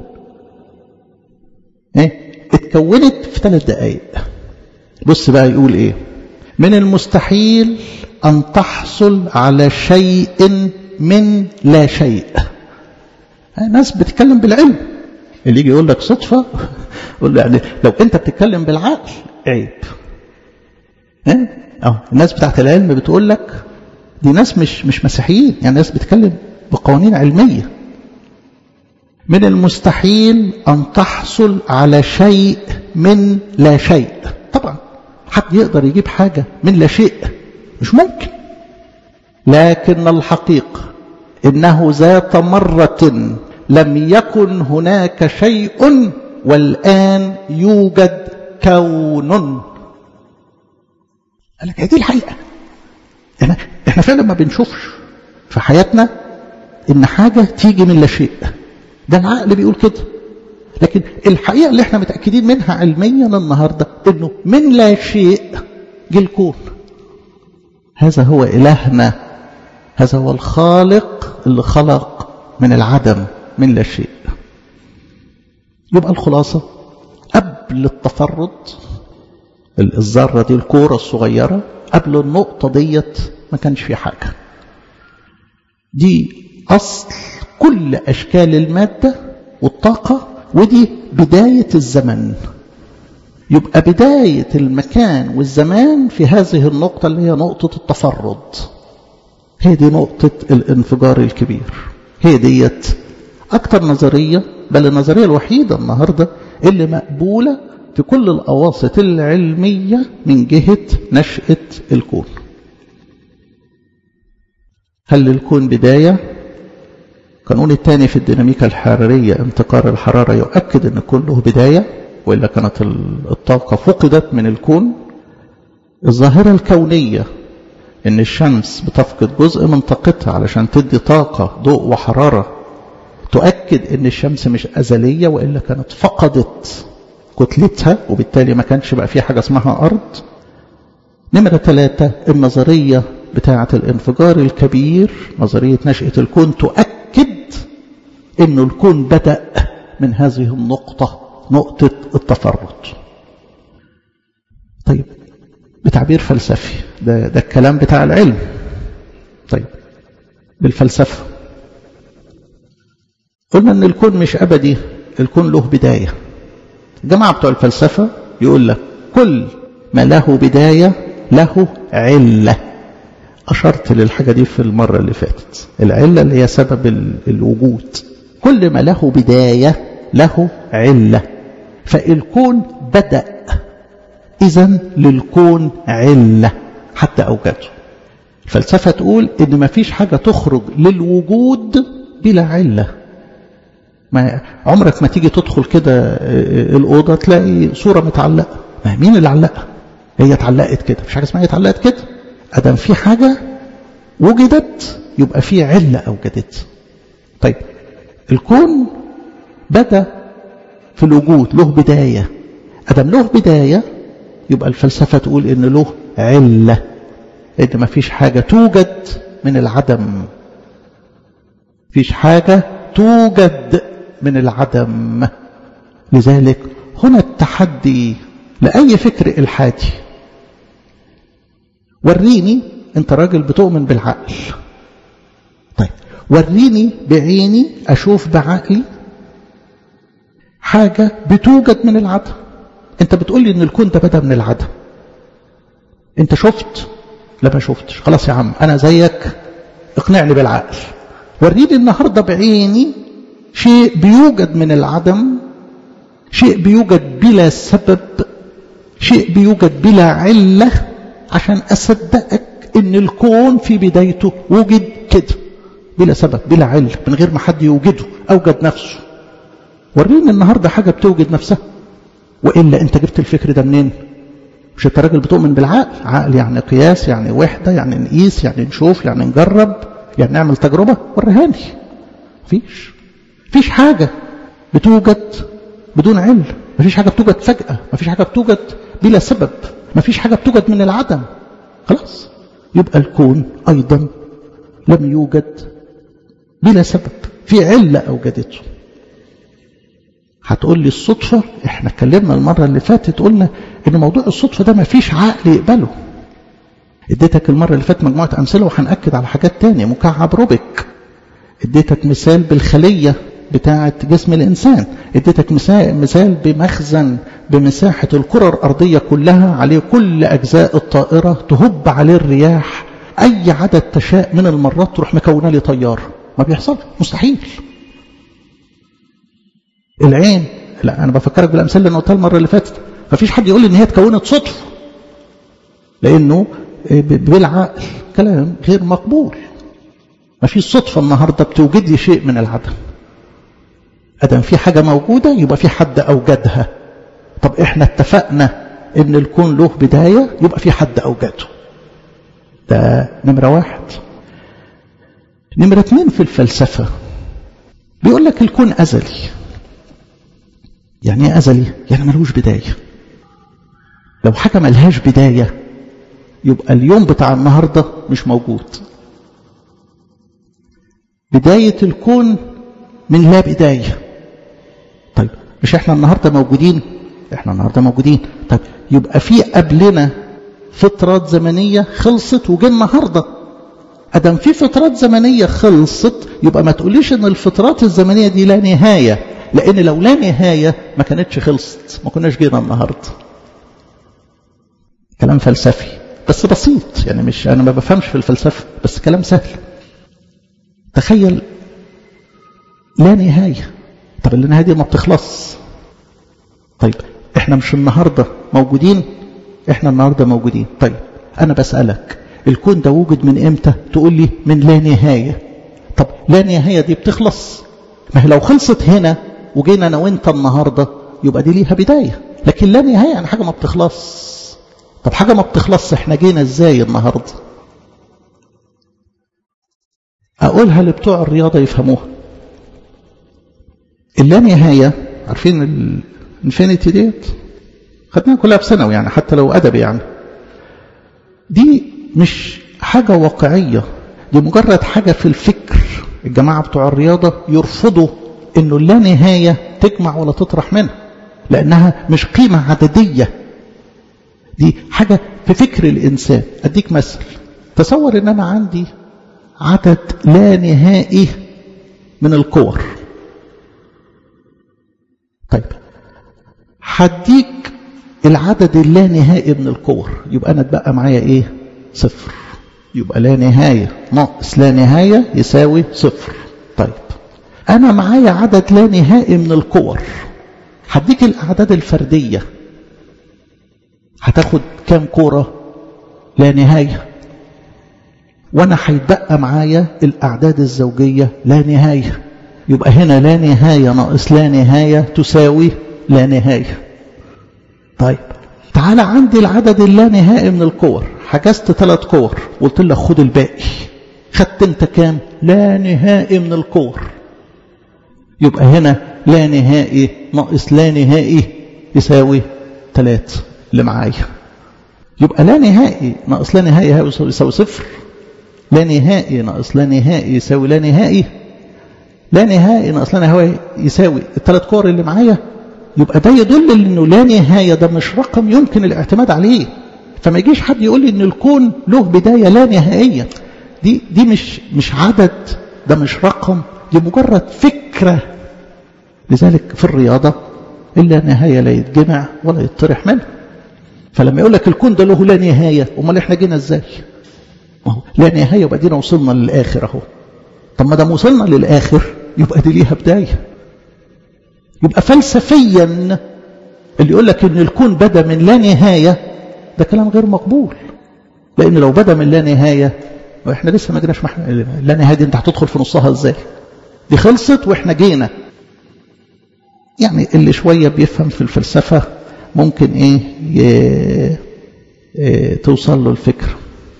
ايه اتكونت في ثلاث دقائق بص بقى يقول ايه من المستحيل ان تحصل على شيء من لا شيء ناس بتتكلم بالعلم اللي يجي يقول لك صدفة يقول له يعني لو انت بتتكلم بالعقل عيب ايه اه الناس بتاعت العلم بتقول لك دي ناس مش مش مسيحيين يعني ناس بتتكلم بقوانين علميه من المستحيل أن تحصل على شيء من لا شيء طبعا حد يقدر يجيب حاجة من لا شيء مش ممكن لكن الحقيقة إنه ذات مرة لم يكن هناك شيء والآن يوجد كون قال لك دي الحقيقة احنا, احنا فعلا ما بنشوفش في حياتنا إن حاجة تيجي من لا شيء ده العقل بيقول كده لكن الحقيقة اللي احنا متأكدين منها علميا النهاردة انه من لا شيء جه الكون هذا هو إلهنا هذا هو الخالق اللي خلق من العدم من لا شيء يبقى الخلاصة قبل التفرد الذرة دي الكورة الصغيرة قبل النقطة ديت ما كانش في حاجة دي أصل كل أشكال المادة والطاقة ودي بداية الزمن يبقى بداية المكان والزمان في هذه النقطة اللي هي نقطة التفرد هي دي نقطة الانفجار الكبير هي ديت أكتر نظرية بل النظرية الوحيدة النهاردة اللي مقبولة في كل الأواسط العلمية من جهة نشأة الكون هل للكون بداية القانون الثاني في الديناميكا الحرارية انتقال الحرارة يؤكد أن الكون له بداية وإلا كانت الطاقة فقدت من الكون الظاهرة الكونية أن الشمس بتفقد جزء من طاقتها علشان تدي طاقة ضوء وحرارة تؤكد أن الشمس مش أزلية وإلا كانت فقدت كتلتها وبالتالي ما كانش بقى في حاجة اسمها أرض نمرة ثلاثة النظرية بتاعة الانفجار الكبير نظرية نشأة الكون تؤكد أن الكون بدأ من هذه النقطة نقطة التفرد طيب بتعبير فلسفي ده, ده الكلام بتاع العلم طيب بالفلسفة قلنا أن الكون مش أبدي الكون له بداية الجماعة بتوع الفلسفة يقول لك كل ما له بداية له علة أشرت للحاجة دي في المرة اللي فاتت العلة اللي هي سبب الوجود كل ما له بداية له علة فالكون بدأ إذا للكون علة حتى أوجده الفلسفة تقول إن ما فيش حاجة تخرج للوجود بلا علة ما عمرك ما تيجي تدخل كده الأوضة تلاقي صورة متعلقة ما مين اللي علقها هي اتعلقت كده مش حاجة اسمها هي اتعلقت كده أدم في حاجة وجدت يبقى في علة أوجدت طيب الكون بدأ في الوجود له بداية أدم له بداية يبقى الفلسفة تقول إن له علة إن ما فيش حاجة توجد من العدم فيش حاجة توجد من العدم لذلك هنا التحدي لأي فكر إلحادي وريني أنت راجل بتؤمن بالعقل طيب وريني بعيني أشوف بعقلي حاجة بتوجد من العدم أنت بتقول لي إن الكون ده بدأ من العدم أنت شفت لا ما شفتش خلاص يا عم أنا زيك اقنعني بالعقل وريني النهاردة بعيني شيء بيوجد من العدم شيء بيوجد بلا سبب شيء بيوجد بلا علة عشان أصدقك إن الكون في بدايته وجد كده بلا سبب بلا علة من غير ما حد يوجده أوجد نفسه وريني النهاردة حاجة بتوجد نفسها وإلا أنت جبت الفكر ده منين مش أنت راجل بتؤمن بالعقل عقل يعني قياس يعني وحدة يعني نقيس يعني نشوف يعني نجرب يعني نعمل تجربة وريهاني مفيش مفيش حاجة بتوجد بدون علم مفيش حاجة بتوجد فجأة مفيش حاجة بتوجد بلا سبب مفيش حاجة بتوجد من العدم خلاص يبقى الكون أيضا لم يوجد بلا سبب في علة أوجدته هتقول لي الصدفة احنا اتكلمنا المرة اللي فاتت قلنا ان موضوع الصدفة ده مفيش عقل يقبله اديتك المرة اللي فاتت مجموعة أمثلة وهنأكد على حاجات تانية مكعب روبك اديتك مثال بالخلية بتاعة جسم الإنسان اديتك مثال بمخزن بمساحة الكرة الأرضية كلها عليه كل أجزاء الطائرة تهب عليه الرياح أي عدد تشاء من المرات تروح مكونة لي طيارة ما بيحصل مستحيل العين لا أنا بفكرك بالأمثال اللي أنا قلتها المرة اللي فاتت ما فيش حد يقول لي إن هي اتكونت صدفة لأنه بالعقل كلام غير مقبول ما فيش صدفة النهاردة بتوجد لي شيء من العدم أدم في حاجة موجودة يبقى في حد أوجدها طب إحنا اتفقنا إن الكون له بداية يبقى في حد أوجده ده نمرة واحد نمرة اتنين في الفلسفة بيقول لك الكون أزلي يعني ايه أزلي؟ يعني ملوش بداية لو حاجة ملهاش بداية يبقى اليوم بتاع النهاردة مش موجود بداية الكون من لا بداية طيب مش احنا النهاردة موجودين احنا النهاردة موجودين طيب يبقى في قبلنا فترات زمنية خلصت وجه النهاردة ادم في فترات زمنية خلصت يبقى ما تقوليش ان الفترات الزمنية دي لا نهاية لان لو لا نهاية ما كانتش خلصت ما كناش جينا النهاردة كلام فلسفي بس بسيط يعني مش انا ما بفهمش في الفلسفة بس كلام سهل تخيل لا نهاية طب النهاية دي ما بتخلص طيب احنا مش النهاردة موجودين احنا النهاردة موجودين طيب انا بسألك الكون ده وجد من امتى تقول لي من لا نهاية طب لا نهاية دي بتخلص ما هي لو خلصت هنا وجينا انا وانت النهاردة يبقى دي ليها بداية لكن لا نهاية يعني حاجة ما بتخلص طب حاجة ما بتخلص احنا جينا ازاي النهاردة اقولها لبتوع الرياضة يفهموها اللانهاية عارفين الانفينيتي ديت خدناها كلها في ثانوي يعني حتى لو ادبي يعني دي مش حاجة واقعية دي مجرد حاجة في الفكر الجماعة بتوع الرياضة يرفضوا انه اللانهاية تجمع ولا تطرح منها لانها مش قيمة عددية دي حاجة في فكر الانسان اديك مثل تصور ان انا عندي عدد لا نهائي من الكور طيب هديك العدد اللانهائي من الكور يبقى انا اتبقى معايا ايه صفر يبقى لا نهاية ناقص لا نهاية يساوي صفر طيب انا معايا عدد لا نهائي من الكور هديك الاعداد الفردية هتاخد كام كورة لا نهاية وانا هيتبقى معايا الاعداد الزوجيه لا نهايه يبقى هنا لا نهايه ناقص لا نهايه تساوي لا نهايه طيب تعالى عندي العدد اللانهائي من الكور حجزت ثلاث كور قلت لك خد الباقي خدت انت كام لا نهائي من الكور يبقى هنا لا نهائي ناقص لا نهائي يساوي ثلاثة اللي معايا يبقى لا نهائي ناقص لا نهائي يساوي صفر لا نهائي ناقص لا نهائي يساوي لا نهائي لا نهائي ناقص لا نهائي يساوي الثلاث كور اللي معايا يبقى ده يدل انه لا نهايه ده مش رقم يمكن الاعتماد عليه فما يجيش حد يقول لي ان الكون له بدايه لا نهائيه دي دي مش مش عدد ده مش رقم دي مجرد فكره لذلك في الرياضه الا نهايه لا يتجمع ولا يطرح منه فلما يقول لك الكون ده له لا نهايه امال احنا جينا ازاي؟ ما هو لا نهايه وبعدين وصلنا للاخر اهو طب ما دام وصلنا للاخر يبقى دي ليها بدايه يبقى فلسفيا اللي يقول لك ان الكون بدا من لا نهايه ده كلام غير مقبول لان لو بدا من لا نهايه واحنا لسه ما جيناش محن... لا نهايه دي انت هتدخل في نصها ازاي دي خلصت واحنا جينا يعني اللي شويه بيفهم في الفلسفه ممكن ايه ي... إيه توصل له الفكره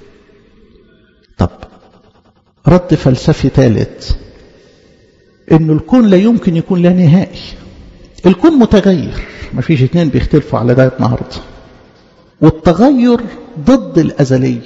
طب رد فلسفي ثالث ان الكون لا يمكن يكون لا نهائي الكون متغير ما فيش اتنين بيختلفوا على ده النهارده والتغير ضد الازليه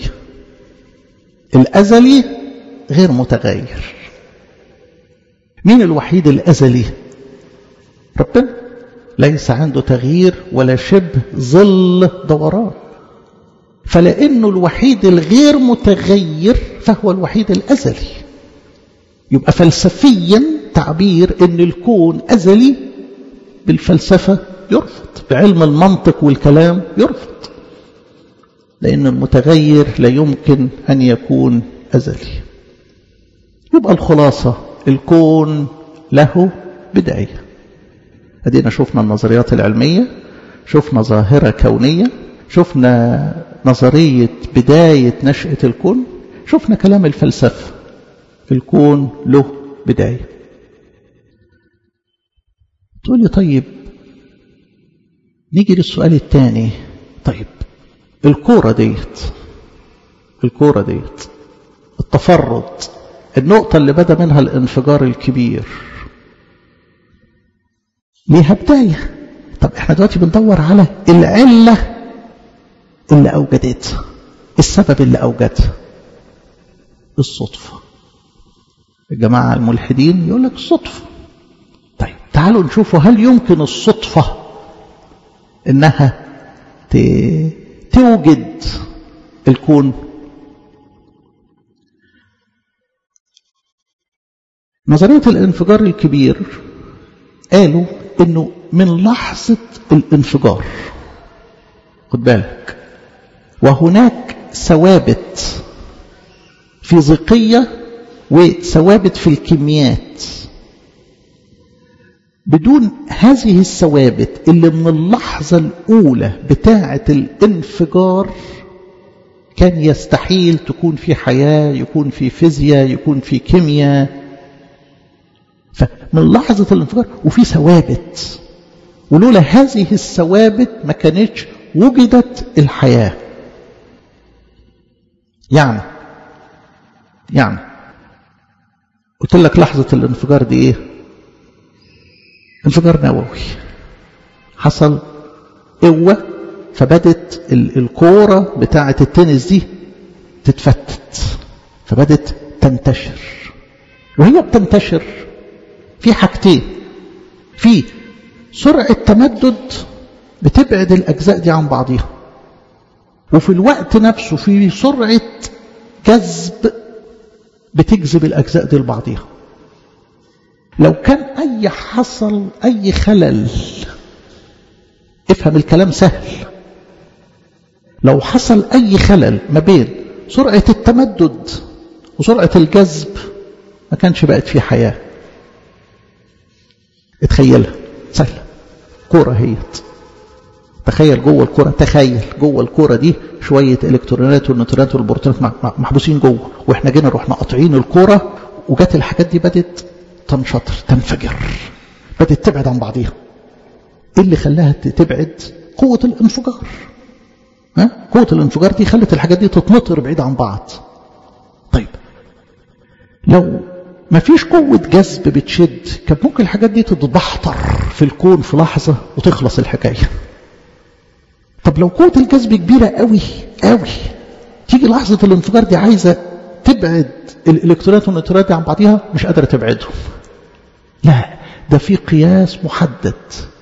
الازلي غير متغير مين الوحيد الازلي ربنا ليس عنده تغيير ولا شبه ظل دوران فلانه الوحيد الغير متغير فهو الوحيد الازلي يبقى فلسفيا تعبير ان الكون ازلي بالفلسفه يرفض بعلم المنطق والكلام يرفض لان المتغير لا يمكن ان يكون ازلي يبقى الخلاصه الكون له بدايه ادينا شفنا النظريات العلميه شفنا ظاهره كونيه شفنا نظريه بدايه نشاه الكون شفنا كلام الفلسفه الكون له بداية تقول لي طيب نيجي للسؤال الثاني طيب الكورة ديت الكورة ديت التفرد النقطة اللي بدا منها الانفجار الكبير ليها بداية طب احنا دلوقتي بندور على العلة اللي أوجدتها السبب اللي أوجدها الصدفة الجماعة الملحدين يقول لك الصدفة طيب تعالوا نشوفوا هل يمكن الصدفة انها توجد الكون نظرية الانفجار الكبير قالوا انه من لحظة الانفجار خد بالك وهناك ثوابت فيزيقية وثوابت في الكميات بدون هذه الثوابت اللي من اللحظة الأولى بتاعة الانفجار كان يستحيل تكون في حياة يكون في فيزياء يكون في كيمياء فمن لحظة الانفجار وفي ثوابت ولولا هذه الثوابت ما كانتش وجدت الحياة يعني يعني قلت لك لحظة الانفجار دي ايه انفجار نووي حصل قوة فبدت الكورة بتاعة التنس دي تتفتت فبدت تنتشر وهي بتنتشر في حاجتين في سرعة تمدد بتبعد الأجزاء دي عن بعضها وفي الوقت نفسه في سرعة جذب بتجذب الأجزاء دي لبعضها لو كان أي حصل أي خلل افهم الكلام سهل لو حصل أي خلل ما بين سرعة التمدد وسرعة الجذب ما كانش بقت في حياة اتخيلها سهلة كورة هي تخيل جوه الكرة تخيل جوه الكرة دي شوية الكترونات والنيوترونات والبروتونات محبوسين جوه واحنا جينا رحنا قاطعين الكرة وجت الحاجات دي بدت تنشطر تنفجر بدت تبعد عن بعضيها ايه اللي خلاها تبعد قوة الانفجار ها؟ قوة الانفجار دي خلت الحاجات دي تتنطر بعيد عن بعض طيب لو ما فيش قوة جذب بتشد كان ممكن الحاجات دي تتبحتر في الكون في لحظة وتخلص الحكاية طب لو قوة الجذب كبيرة قوي قوي تيجي لحظة الانفجار دي عايزة تبعد الالكترونات والنيوترونات عن بعضها مش قادرة تبعدهم لا ده في قياس محدد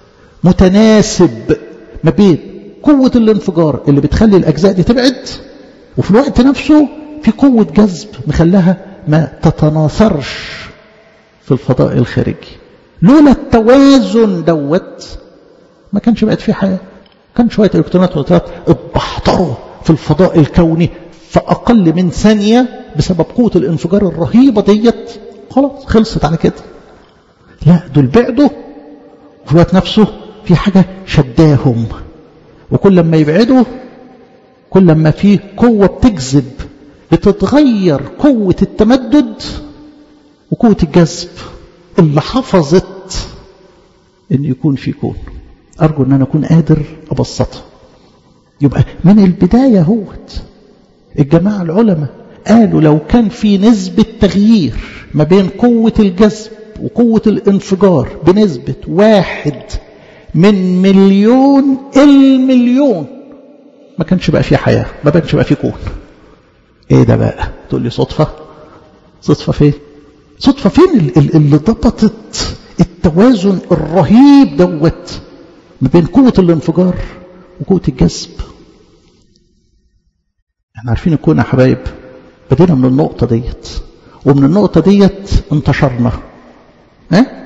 متناسب ما بين قوة الانفجار اللي بتخلي الأجزاء دي تبعد وفي الوقت نفسه في قوة جذب مخلاها ما تتناثرش في الفضاء الخارجي لولا التوازن دوت ما كانش بقت في حياة كان شوية إلكترونات ونيوترونات اتبحتروا في الفضاء الكوني في أقل من ثانية بسبب قوة الانفجار الرهيبة ديت خلاص خلصت على كده لا دول بعدوا وفي الوقت نفسه في حاجة شداهم وكل ما يبعدوا كل ما في قوة بتجذب بتتغير قوة التمدد وقوة الجذب اللي حفظت ان يكون في كون ارجو ان انا اكون قادر ابسطها يبقى من البداية هوت الجماعة العلماء قالوا لو كان في نسبة تغيير ما بين قوة الجذب وقوة الانفجار بنسبة واحد من مليون المليون ما كانش بقى في حياة ما كانش بقى في كون ايه ده بقى تقول لي صدفة صدفة فين صدفة فين اللي ضبطت التوازن الرهيب دوت ما بين قوة الانفجار وقوة الجذب احنا عارفين الكون يا حبايب بدينا من النقطة ديت ومن النقطة ديت انتشرنا ها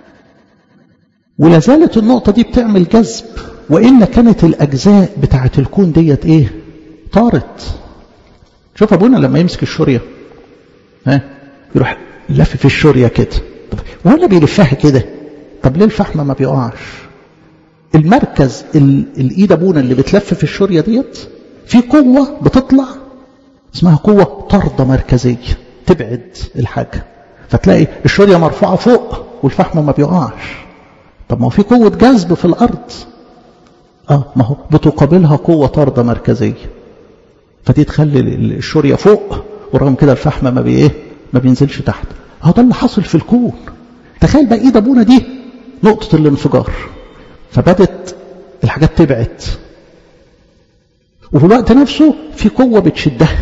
ولا زالت النقطة دي بتعمل جذب وإلا كانت الأجزاء بتاعة الكون ديت إيه طارت شوف أبونا لما يمسك الشورية ها يروح لف في الشورية كده طب ولا بيلفها كده طب ليه الفحم ما بيقعش المركز الإيد أبونا اللي بتلف في الشورية ديت في قوة بتطلع اسمها قوة طردة مركزية تبعد الحاجة فتلاقي الشورية مرفوعة فوق والفحم ما بيقعش طب ما هو في قوة جذب في الأرض اه ما هو بتقابلها قوة طاردة مركزية فدي تخلي الشورية فوق ورغم كده الفحم ما بي ايه ما بينزلش تحت هو ده اللي حصل في الكون تخيل بقى ايد ابونا دي نقطة الانفجار فبدت الحاجات تبعد وفي الوقت نفسه في قوة بتشدها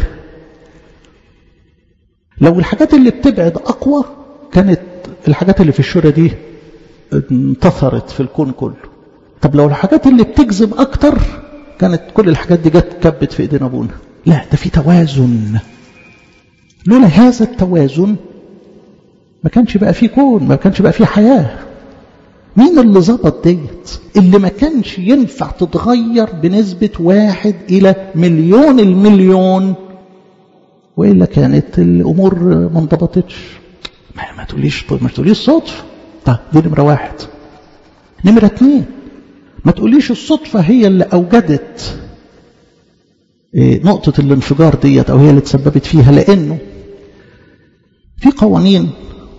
لو الحاجات اللي بتبعد أقوى كانت الحاجات اللي في الشورى دي انتصرت في الكون كله طب لو الحاجات اللي بتجذب أكتر كانت كل الحاجات دي جت كبت في إيدينا أبونا لا ده في توازن لولا هذا التوازن ما كانش بقى فيه كون ما كانش بقى فيه حياة مين اللي ظبط ديت اللي ما كانش ينفع تتغير بنسبة واحد إلى مليون المليون وإلا كانت الأمور ما انضبطتش ما, ما تقوليش ما تقوليش صدفة طيب دي نمرة واحد نمرة اتنين ما تقوليش الصدفة هي اللي أوجدت نقطة الانفجار ديت أو هي اللي تسببت فيها لأنه في قوانين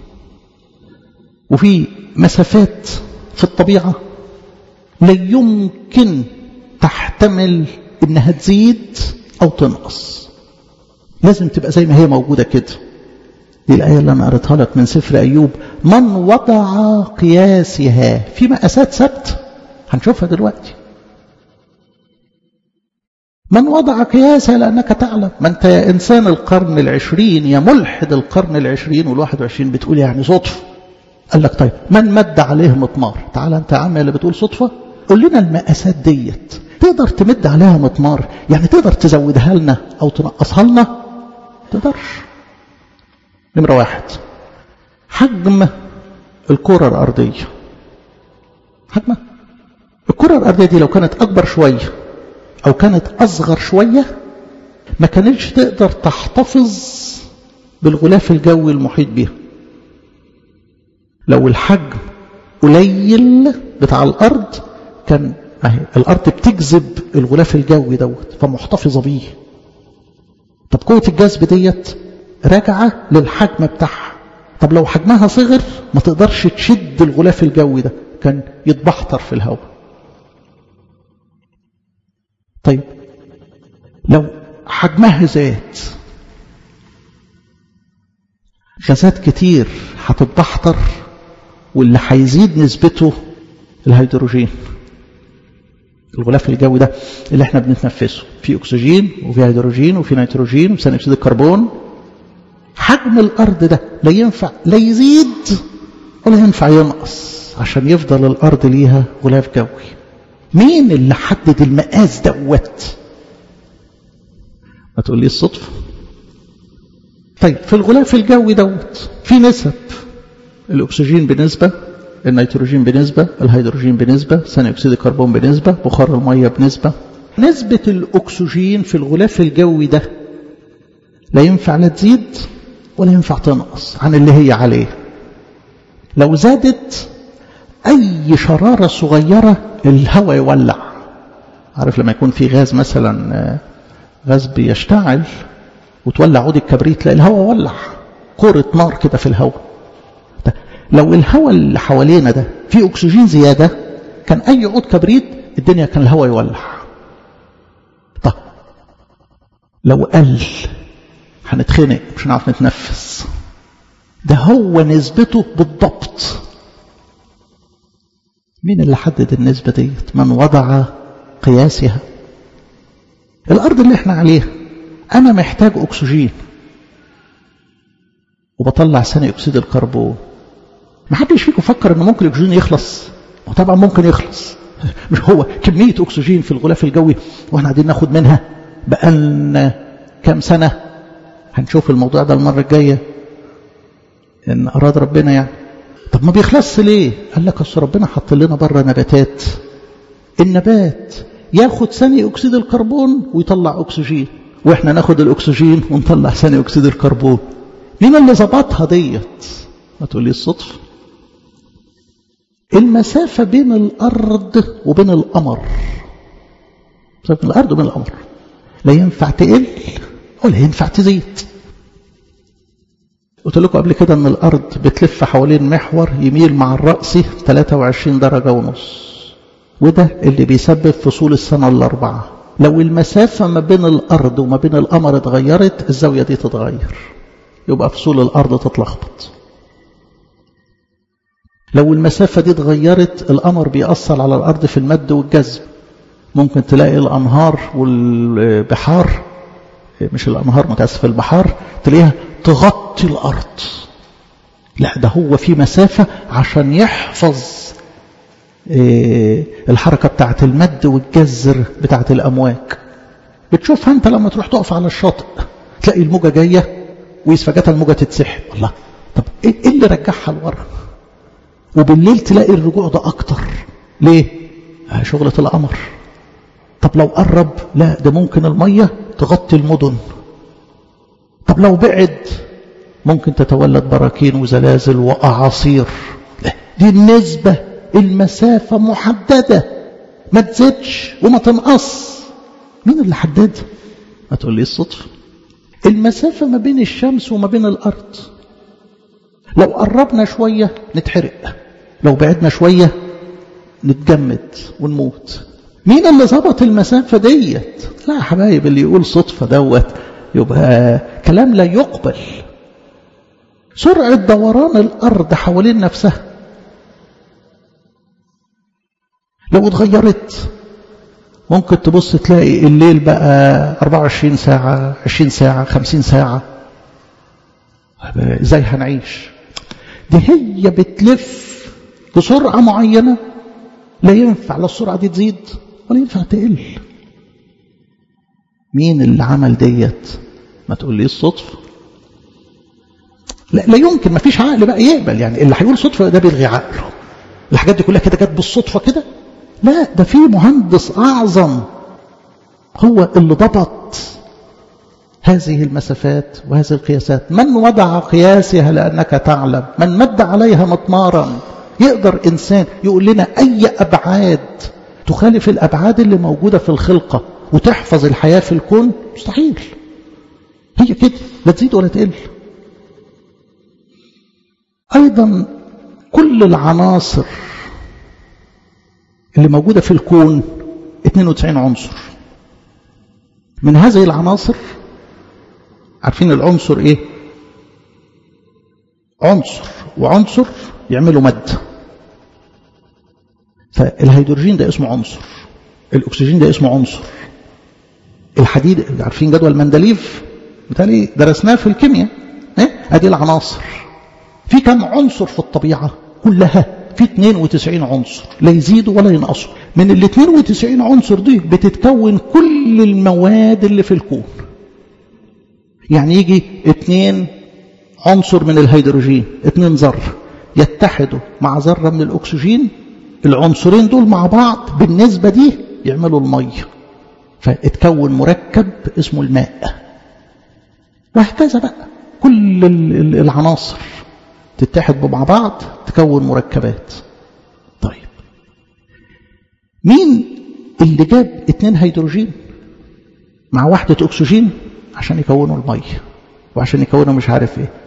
وفي مسافات في الطبيعة لا يمكن تحتمل انها تزيد او تنقص لازم تبقى زي ما هي موجودة كده دي الآية اللي أنا قريتها لك من سفر أيوب من وضع قياسها في مقاسات ثابتة هنشوفها دلوقتي من وضع قياسها لأنك تعلم ما أنت يا إنسان القرن العشرين يا ملحد القرن العشرين والواحد وعشرين بتقول يعني صدفة قال لك طيب من مد عليه مطمار تعال أنت يا عم اللي بتقول صدفة قول لنا المقاسات ديت تقدر تمد عليها مطمار يعني تقدر تزودها لنا أو تنقصها لنا تقدرش نمرة واحد حجم الكرة الأرضية حجمها الكرة الأرضية دي لو كانت أكبر شوية أو كانت أصغر شوية ما كانتش تقدر تحتفظ بالغلاف الجوي المحيط بها لو الحجم قليل بتاع الأرض كان اهي الارض بتجذب الغلاف الجوي دوت فمحتفظه بيه طب قوه الجذب ديت راجعه للحجم بتاعها طب لو حجمها صغر ما تقدرش تشد الغلاف الجوي ده كان يتبحتر في الهواء طيب لو حجمها زاد غازات كتير هتتبحتر واللي هيزيد نسبته الهيدروجين الغلاف الجوي ده اللي احنا بنتنفسه فيه اكسجين وفيه هيدروجين وفيه نيتروجين وثاني اكسيد الكربون حجم الارض ده لا ينفع لا يزيد ولا ينفع ينقص عشان يفضل الارض ليها غلاف جوي مين اللي حدد المقاس دوت ما تقول لي الصدفه طيب في الغلاف الجوي دوت في نسب الاكسجين بنسبه النيتروجين بنسبة الهيدروجين بنسبة ثاني أكسيد الكربون بنسبة بخار المية بنسبة نسبة الأكسجين في الغلاف الجوي ده لا ينفع لا تزيد ولا ينفع تنقص عن اللي هي عليه لو زادت أي شرارة صغيرة الهواء يولع عارف لما يكون في غاز مثلا غاز بيشتعل وتولع عود الكبريت تلاقي الهواء ولع كورة نار كده في الهواء لو الهواء اللي حوالينا ده فيه أكسجين زيادة كان أي عود كبريت الدنيا كان الهواء يولع طب لو قل هنتخنق مش هنعرف نتنفس ده هو نسبته بالضبط مين اللي حدد النسبة ديت من وضع قياسها الأرض اللي احنا عليها أنا محتاج أكسجين وبطلع ثاني أكسيد الكربون ما حدش فيكم فكر ان ممكن الاكسجين يخلص وطبعا ممكن يخلص مش هو كمية اكسجين في الغلاف الجوي واحنا قاعدين ناخد منها بقالنا كام سنة هنشوف الموضوع ده المرة الجاية ان اراد ربنا يعني طب ما بيخلصش ليه قال لك اصل ربنا حط لنا بره نباتات النبات ياخد ثاني اكسيد الكربون ويطلع اكسجين واحنا ناخد الاكسجين ونطلع ثاني اكسيد الكربون مين اللي ظبطها ديت ما تقولي الصدفه المسافة بين الأرض وبين القمر بين الأرض وبين القمر لا ينفع تقل ولا ينفع تزيد قلت لكم قبل كده أن الأرض بتلف حوالين محور يميل مع الرأس 23 درجة ونص وده اللي بيسبب فصول السنة الأربعة لو المسافة ما بين الأرض وما بين القمر اتغيرت الزاوية دي تتغير يبقى فصول الأرض تتلخبط لو المسافة دي اتغيرت القمر بيأثر على الأرض في المد والجذب ممكن تلاقي الأنهار والبحار مش الأنهار متأسف البحار تلاقيها تغطي الأرض لا ده هو في مسافة عشان يحفظ الحركة بتاعت المد والجزر بتاعت الأمواج بتشوفها أنت لما تروح تقف على الشاطئ تلاقي الموجة جاية ويسفجتها الموجة تتسحب الله طب إيه اللي رجعها لورا وبالليل تلاقي الرجوع ده أكتر ليه؟ شغلة القمر طب لو قرب لا ده ممكن المية تغطي المدن طب لو بعد ممكن تتولد براكين وزلازل وأعاصير دي النسبة المسافة محددة ما تزيدش وما تنقص مين اللي حددها ما تقول لي الصدفة المسافة ما بين الشمس وما بين الأرض لو قربنا شوية نتحرق لو بعدنا شوية نتجمد ونموت مين اللي ظبط المسافة ديت لا يا حبايب اللي يقول صدفة دوت يبقى كلام لا يقبل سرعة دوران الأرض حوالين نفسها لو اتغيرت ممكن تبص تلاقي الليل بقى 24 ساعة 20 ساعة 50 ساعة ازاي هنعيش دي هي بتلف بسرعة معينة لا ينفع لا السرعة دي تزيد ولا ينفع تقل مين اللي عمل ديت ما تقول لي الصدفة لا, لا يمكن ما فيش عقل بقى يقبل يعني اللي هيقول صدفة ده بيلغي عقله الحاجات دي كلها كده جت بالصدفة كده لا ده في مهندس أعظم هو اللي ضبط هذه المسافات وهذه القياسات من وضع قياسها لأنك تعلم من مد عليها مطمارا يقدر إنسان يقول لنا أي أبعاد تخالف الأبعاد اللي موجودة في الخلقة وتحفظ الحياة في الكون مستحيل هي كده لا تزيد ولا تقل أيضا كل العناصر اللي موجودة في الكون 92 عنصر من هذه العناصر عارفين العنصر ايه عنصر وعنصر يعملوا مادة فالهيدروجين ده اسمه عنصر الاكسجين ده اسمه عنصر الحديد عارفين جدول مندليف بالتالي درسناه في الكيمياء ايه ادي العناصر في كم عنصر في الطبيعة كلها في 92 عنصر لا يزيدوا ولا ينقصوا من ال 92 عنصر دي بتتكون كل المواد اللي في الكون يعني يجي اثنين عنصر من الهيدروجين اثنين ذرة يتحدوا مع ذرة من الأكسجين العنصرين دول مع بعض بالنسبة دي يعملوا المية فاتكون مركب اسمه الماء وهكذا بقى كل العناصر تتحد مع بعض تكون مركبات طيب مين اللي جاب اتنين هيدروجين مع واحدة أكسجين عشان يكونوا المية وعشان يكونوا مش عارف ايه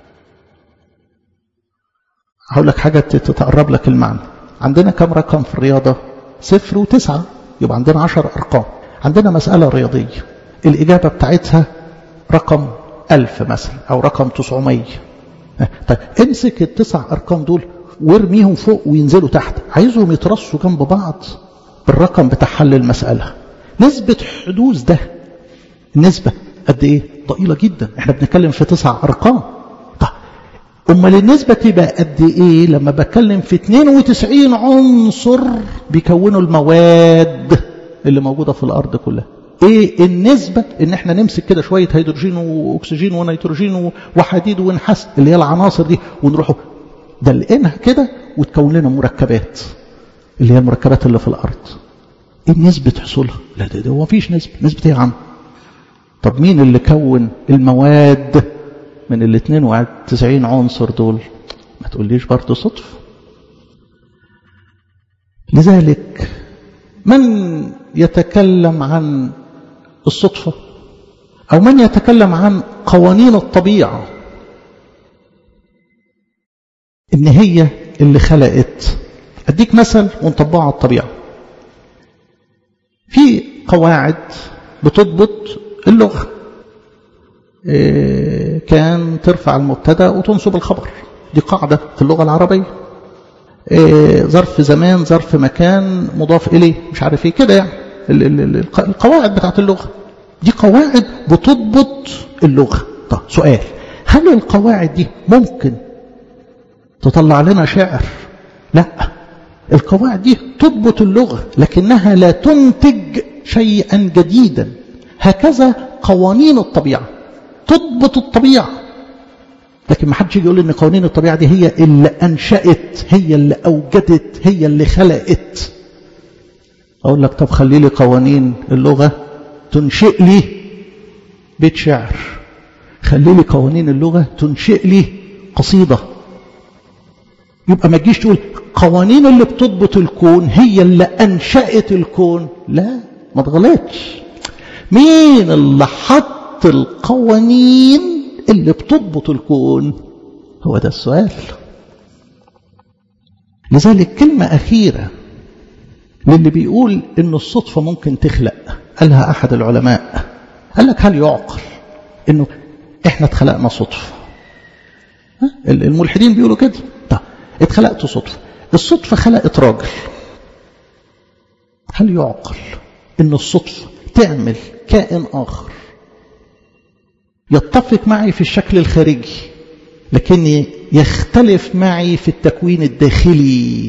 هقول لك حاجة تتقرب لك المعنى عندنا كم رقم في الرياضة صفر وتسعة يبقى عندنا عشر أرقام عندنا مسألة رياضية الإجابة بتاعتها رقم ألف مثلا أو رقم تسعمية طيب امسك التسع أرقام دول وارميهم فوق وينزلوا تحت عايزهم يترصوا جنب بعض بالرقم بتاع حل المسألة نسبة حدوث ده النسبة قد ايه ضئيلة جدا احنا بنتكلم في تسع أرقام طيب أمال النسبة تبقى قد ايه لما بتكلم في 92 عنصر بيكونوا المواد اللي موجودة في الأرض كلها ايه النسبة ان احنا نمسك كده شوية هيدروجين واكسجين ونيتروجين وحديد ونحاس اللي هي العناصر دي ونروحوا دلقينها كده وتكون لنا مركبات اللي هي المركبات اللي في الارض ايه نسبة حصولها لا ده, ده هو مفيش نسبة نسبة ايه يا عم طب مين اللي كون المواد من ال 92 عنصر دول ما تقوليش برضه صدفة لذلك من يتكلم عن الصدفة أو من يتكلم عن قوانين الطبيعة إن هي اللي خلقت أديك مثل ونطبقه على الطبيعة في قواعد بتضبط اللغة إيه كان ترفع المبتدا وتنصب الخبر دي قاعدة في اللغة العربية إيه ظرف زمان ظرف مكان مضاف إليه مش عارف ايه كده يعني القواعد بتاعت اللغة دي قواعد بتضبط اللغة طب سؤال هل القواعد دي ممكن تطلع لنا شعر لا القواعد دي تضبط اللغة لكنها لا تنتج شيئا جديدا هكذا قوانين الطبيعة تضبط الطبيعة لكن ما حدش يجي يقول ان قوانين الطبيعة دي هي اللي أنشأت هي اللي أوجدت هي اللي خلقت أقول لك طب خلي لي قوانين اللغة تنشئ لي بيت شعر خلي لي قوانين اللغة تنشئ لي قصيدة يبقى ما تجيش تقول قوانين اللي بتضبط الكون هي اللي أنشأت الكون لا ما تغلطش مين اللي حط القوانين اللي بتضبط الكون هو ده السؤال لذلك كلمة أخيرة للي بيقول إن الصدفة ممكن تخلق قالها أحد العلماء قال لك هل يعقل إنه إحنا اتخلقنا صدفة الملحدين بيقولوا كده طب اتخلقت صدفة الصدفة خلقت راجل هل يعقل إن الصدفة تعمل كائن آخر يتفق معي في الشكل الخارجي لكن يختلف معي في التكوين الداخلي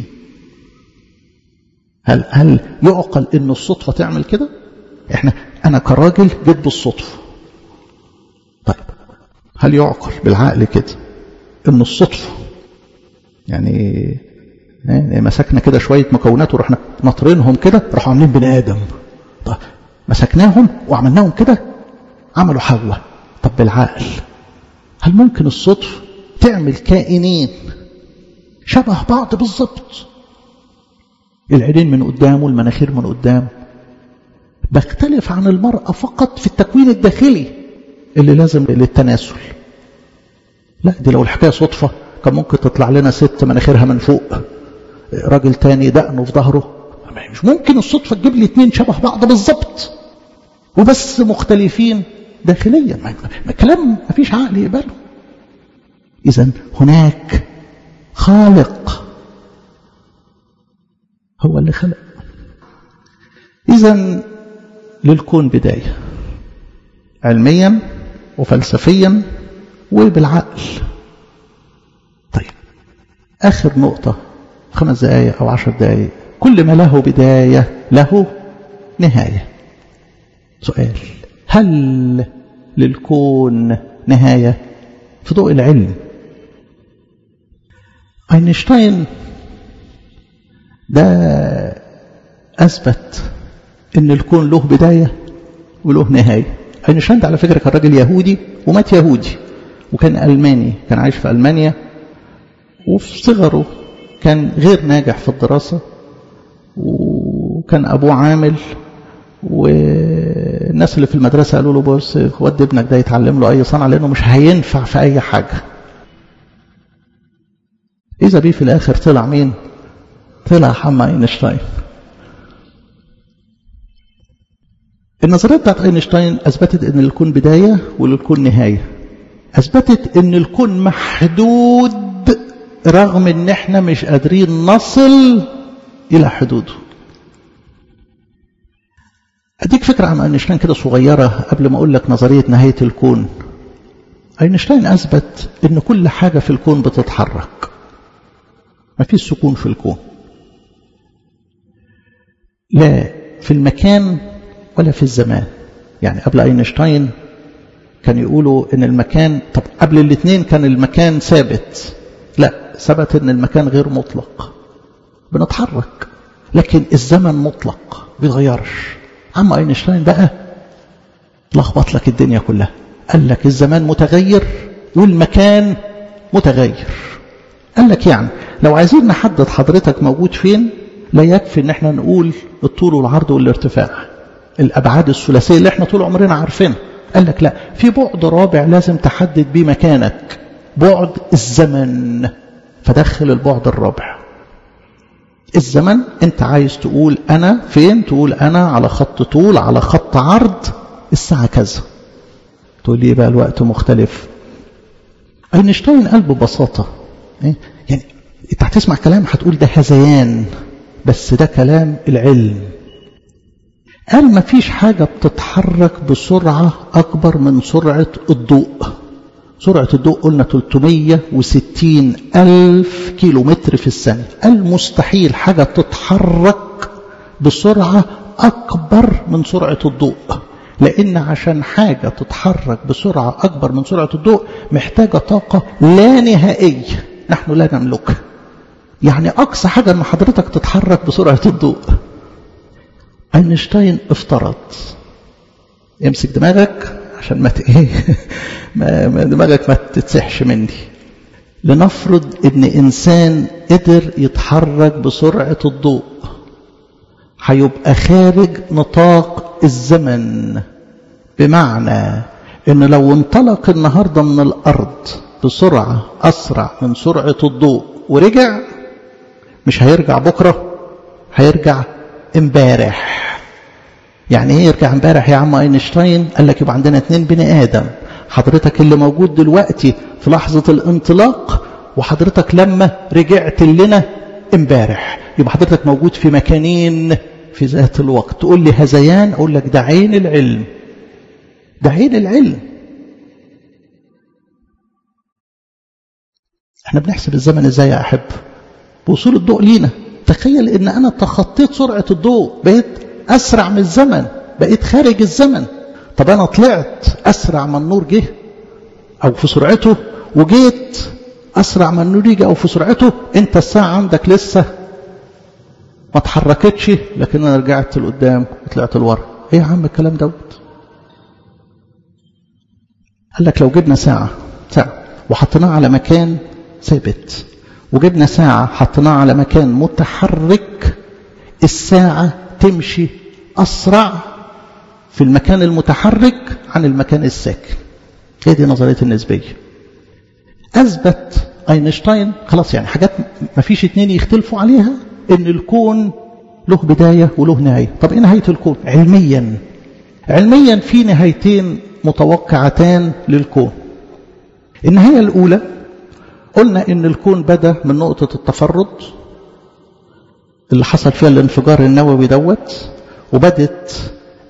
هل هل يعقل ان الصدفه تعمل كده احنا انا كراجل جيت بالصدفه طيب هل يعقل بالعقل كده ان الصدفه يعني مسكنا كده شويه مكونات ورحنا نطرينهم كده راحوا عاملين بني ادم طيب مسكناهم وعملناهم كده عملوا حواء طب بالعقل هل ممكن الصدفه تعمل كائنين شبه بعض بالظبط العينين من قدام والمناخير من قدام بختلف عن المرأة فقط في التكوين الداخلي اللي لازم للتناسل لا دي لو الحكاية صدفة كان ممكن تطلع لنا ست مناخيرها من فوق راجل تاني دقنه في ظهره مش ممكن الصدفة تجيب لي اتنين شبه بعض بالظبط وبس مختلفين داخليا ما كلام ما فيش عقل يقبله إذا هناك خالق هو اللي خلق إذا للكون بداية علميا وفلسفيا وبالعقل طيب آخر نقطة خمس دقايق أو عشر دقايق كل ما له بداية له نهاية سؤال هل للكون نهاية في ضوء العلم أينشتاين ده أثبت إن الكون له بداية وله نهاية أينشتاين ده على فكرة كان راجل يهودي ومات يهودي وكان ألماني كان عايش في ألمانيا وفي صغره كان غير ناجح في الدراسة وكان أبوه عامل والناس اللي في المدرسة قالوا له بص ود ابنك ده يتعلم له أي صنعة لأنه مش هينفع في أي حاجة إذا بيه في الآخر طلع مين طلع حما أينشتاين النظرية بتاعت أينشتاين أثبتت أن الكون بداية وللكون نهاية أثبتت أن الكون محدود رغم أن احنا مش قادرين نصل إلى حدوده أديك فكرة عن أينشتاين كده صغيرة قبل ما أقول لك نظرية نهاية الكون أينشتاين أثبت أن كل حاجة في الكون بتتحرك ما فيش سكون في الكون لا في المكان ولا في الزمان يعني قبل أينشتاين كان يقولوا ان المكان طب قبل الاثنين كان المكان ثابت لا ثبت ان المكان غير مطلق بنتحرك لكن الزمن مطلق بيتغيرش اما اينشتاين بقى لخبط لك الدنيا كلها قال لك الزمان متغير والمكان متغير قال لك يعني لو عايزين نحدد حضرتك موجود فين لا يكفي ان احنا نقول الطول والعرض والارتفاع الابعاد الثلاثيه اللي احنا طول عمرنا عارفينها قال لك لا في بعد رابع لازم تحدد بيه مكانك بعد الزمن فدخل البعد الرابع الزمن انت عايز تقول انا فين تقول انا على خط طول على خط عرض الساعة كذا تقول لي بقى الوقت مختلف اينشتاين قال ببساطة يعني انت هتسمع كلام هتقول ده هذيان بس ده كلام العلم قال ما فيش حاجة بتتحرك بسرعة أكبر من سرعة الضوء سرعة الضوء قلنا 360 ألف كيلو متر في الثانية المستحيل حاجة تتحرك بسرعة أكبر من سرعة الضوء لأن عشان حاجة تتحرك بسرعة أكبر من سرعة الضوء محتاجة طاقة لا نهائية نحن لا نملكها يعني أقصى حاجة أن حضرتك تتحرك بسرعة الضوء اينشتاين افترض امسك دماغك عشان ما ايه ما دماغك ما تتسحش مني لنفرض ان انسان قدر يتحرك بسرعه الضوء هيبقى خارج نطاق الزمن بمعنى ان لو انطلق النهارده من الارض بسرعه اسرع من سرعه الضوء ورجع مش هيرجع بكره هيرجع امبارح يعني ايه يرجع امبارح يا عم اينشتاين قال لك يبقى عندنا اتنين بني ادم حضرتك اللي موجود دلوقتي في لحظة الانطلاق وحضرتك لما رجعت لنا امبارح يبقى حضرتك موجود في مكانين في ذات الوقت تقول لي هذيان اقول لك ده عين العلم ده عين العلم احنا بنحسب الزمن ازاي يا احب بوصول الضوء لينا تخيل ان انا تخطيت سرعة الضوء بقيت اسرع من الزمن بقيت خارج الزمن طب انا طلعت اسرع ما النور جه او في سرعته وجيت اسرع ما النور يجي او في سرعته انت الساعة عندك لسه ما اتحركتش لكن انا رجعت لقدام وطلعت لورا ايه يا عم الكلام دوت قال لك لو جبنا ساعة ساعة وحطيناها على مكان ثابت وجبنا ساعة حطيناها على مكان متحرك الساعة تمشي أسرع في المكان المتحرك عن المكان الساكن هي دي نظرية النسبية أثبت أينشتاين خلاص يعني حاجات ما فيش اتنين يختلفوا عليها إن الكون له بداية وله نهاية طب إيه نهاية الكون علميا علميا في نهايتين متوقعتان للكون النهاية الأولى قلنا إن الكون بدأ من نقطة التفرد اللي حصل فيها الانفجار النووي دوت وبدت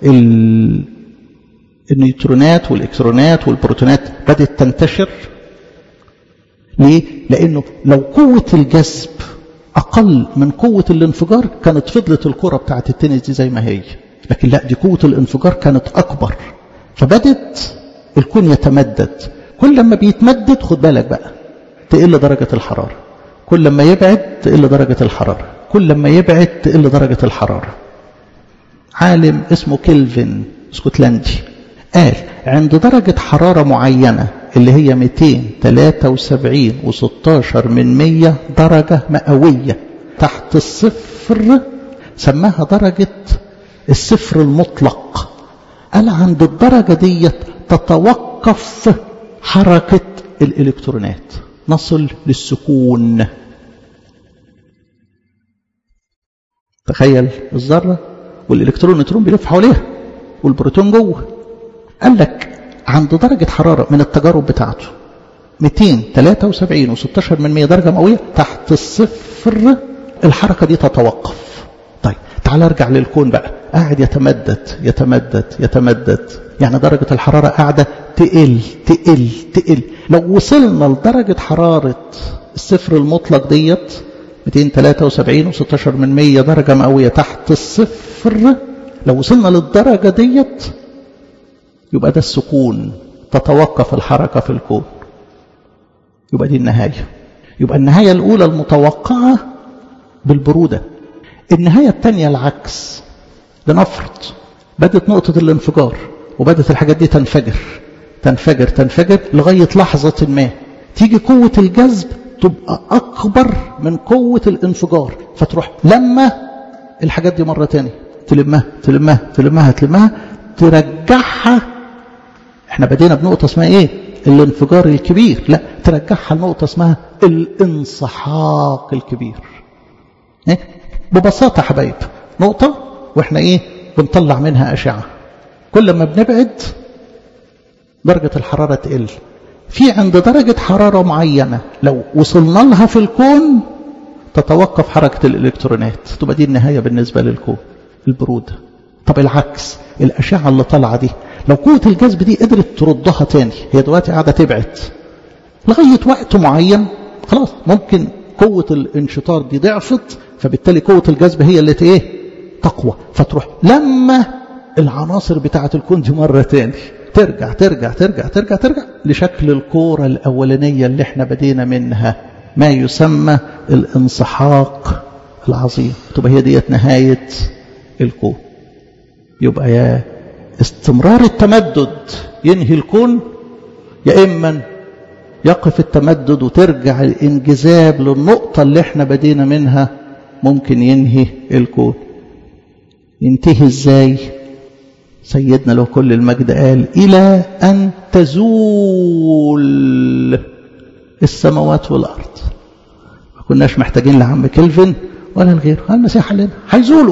النيوترونات والإلكترونات والبروتونات بدأت تنتشر ليه؟ لأنه لو قوة الجذب أقل من قوة الانفجار كانت فضلت الكرة بتاعت التنس دي زي ما هي لكن لا دي قوة الانفجار كانت أكبر فبدت الكون يتمدد كل ما بيتمدد خد بالك بقى تقل درجة الحرارة كل ما يبعد تقل درجة الحرارة كل ما يبعد تقل درجة الحرارة عالم اسمه كيلفن اسكتلندي قال عند درجة حرارة معينة اللي هي 273 و16 من 100 درجة مئوية تحت الصفر سماها درجة الصفر المطلق قال عند الدرجة دي تتوقف حركة الإلكترونات نصل للسكون تخيل الذرة والإلكترون والنيوترون بيلف حواليها والبروتون جوه قال لك عند درجة حرارة من التجارب بتاعته 273 و16 من 100 درجة مئوية تحت الصفر الحركة دي تتوقف طيب تعال ارجع للكون بقى قاعد يتمدد يتمدد يتمدد يعني درجة الحرارة قاعدة تقل تقل تقل لو وصلنا لدرجة حرارة الصفر المطلق ديت 273 و16 من 100 درجة مئوية تحت الصفر لو وصلنا للدرجة ديت يبقى ده السكون تتوقف الحركة في الكون يبقى دي النهاية يبقى النهاية الأولى المتوقعة بالبرودة النهاية الثانية العكس لنفرض بدت نقطة الانفجار وبدت الحاجات دي تنفجر تنفجر تنفجر لغاية لحظة ما تيجي قوة الجذب تبقى أكبر من قوة الانفجار فتروح لما الحاجات دي مرة تانية تلمها تلمها تلمها تلمها ترجعها احنا بدينا بنقطة اسمها ايه الانفجار الكبير لا ترجعها لنقطة اسمها الانسحاق الكبير ايه؟ ببساطة حبايب نقطة واحنا ايه بنطلع منها أشعة كل ما بنبعد درجة الحرارة تقل في عند درجة حرارة معينة لو وصلنا لها في الكون تتوقف حركة الإلكترونات تبقى دي النهاية بالنسبة للكون البرودة طب العكس الأشعة اللي طالعة دي لو قوة الجذب دي قدرت تردها تاني هي دلوقتي قاعدة تبعد لغاية وقت معين خلاص ممكن قوة الانشطار دي ضعفت فبالتالي قوة الجذب هي اللي ايه تقوى فتروح لما العناصر بتاعة الكون دي مرة تاني ترجع ترجع ترجع ترجع ترجع لشكل الكورة الأولانية اللي احنا بدينا منها ما يسمى الانسحاق العظيم تبقى هي ديت نهاية الكون يبقى يا استمرار التمدد ينهي الكون يا إما يقف التمدد وترجع الانجذاب للنقطة اللي احنا بدينا منها ممكن ينهي الكون ينتهي ازاي سيدنا له كل المجد قال إلى أن تزول السماوات والأرض ما كناش محتاجين لعم كلفن ولا الغير المسيح قال لنا هيزولوا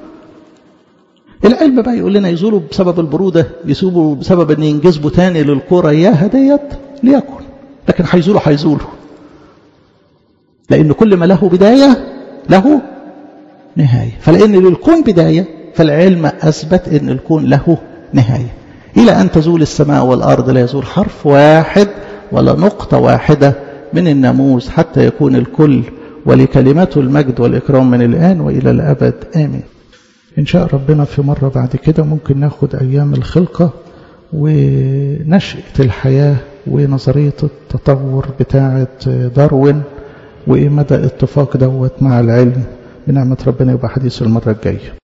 العلم بقى يقول لنا يزولوا بسبب البرودة يسوبوا بسبب أن ينجذبوا تاني للكرة إياها ديت ليكن لكن هيزولوا هيزولوا لأن كل ما له بداية له نهاية فلأن للكون بداية فالعلم أثبت أن الكون له نهاية إلى أن تزول السماء والأرض لا يزول حرف واحد ولا نقطة واحدة من الناموس حتى يكون الكل ولكلمته المجد والإكرام من الآن وإلى الأبد آمين إن شاء ربنا في مرة بعد كده ممكن ناخد أيام الخلقة ونشأة الحياة ونظرية التطور بتاعة داروين وإيه مدى اتفاق دوت مع العلم بنعمة ربنا يبقى حديث المرة الجاية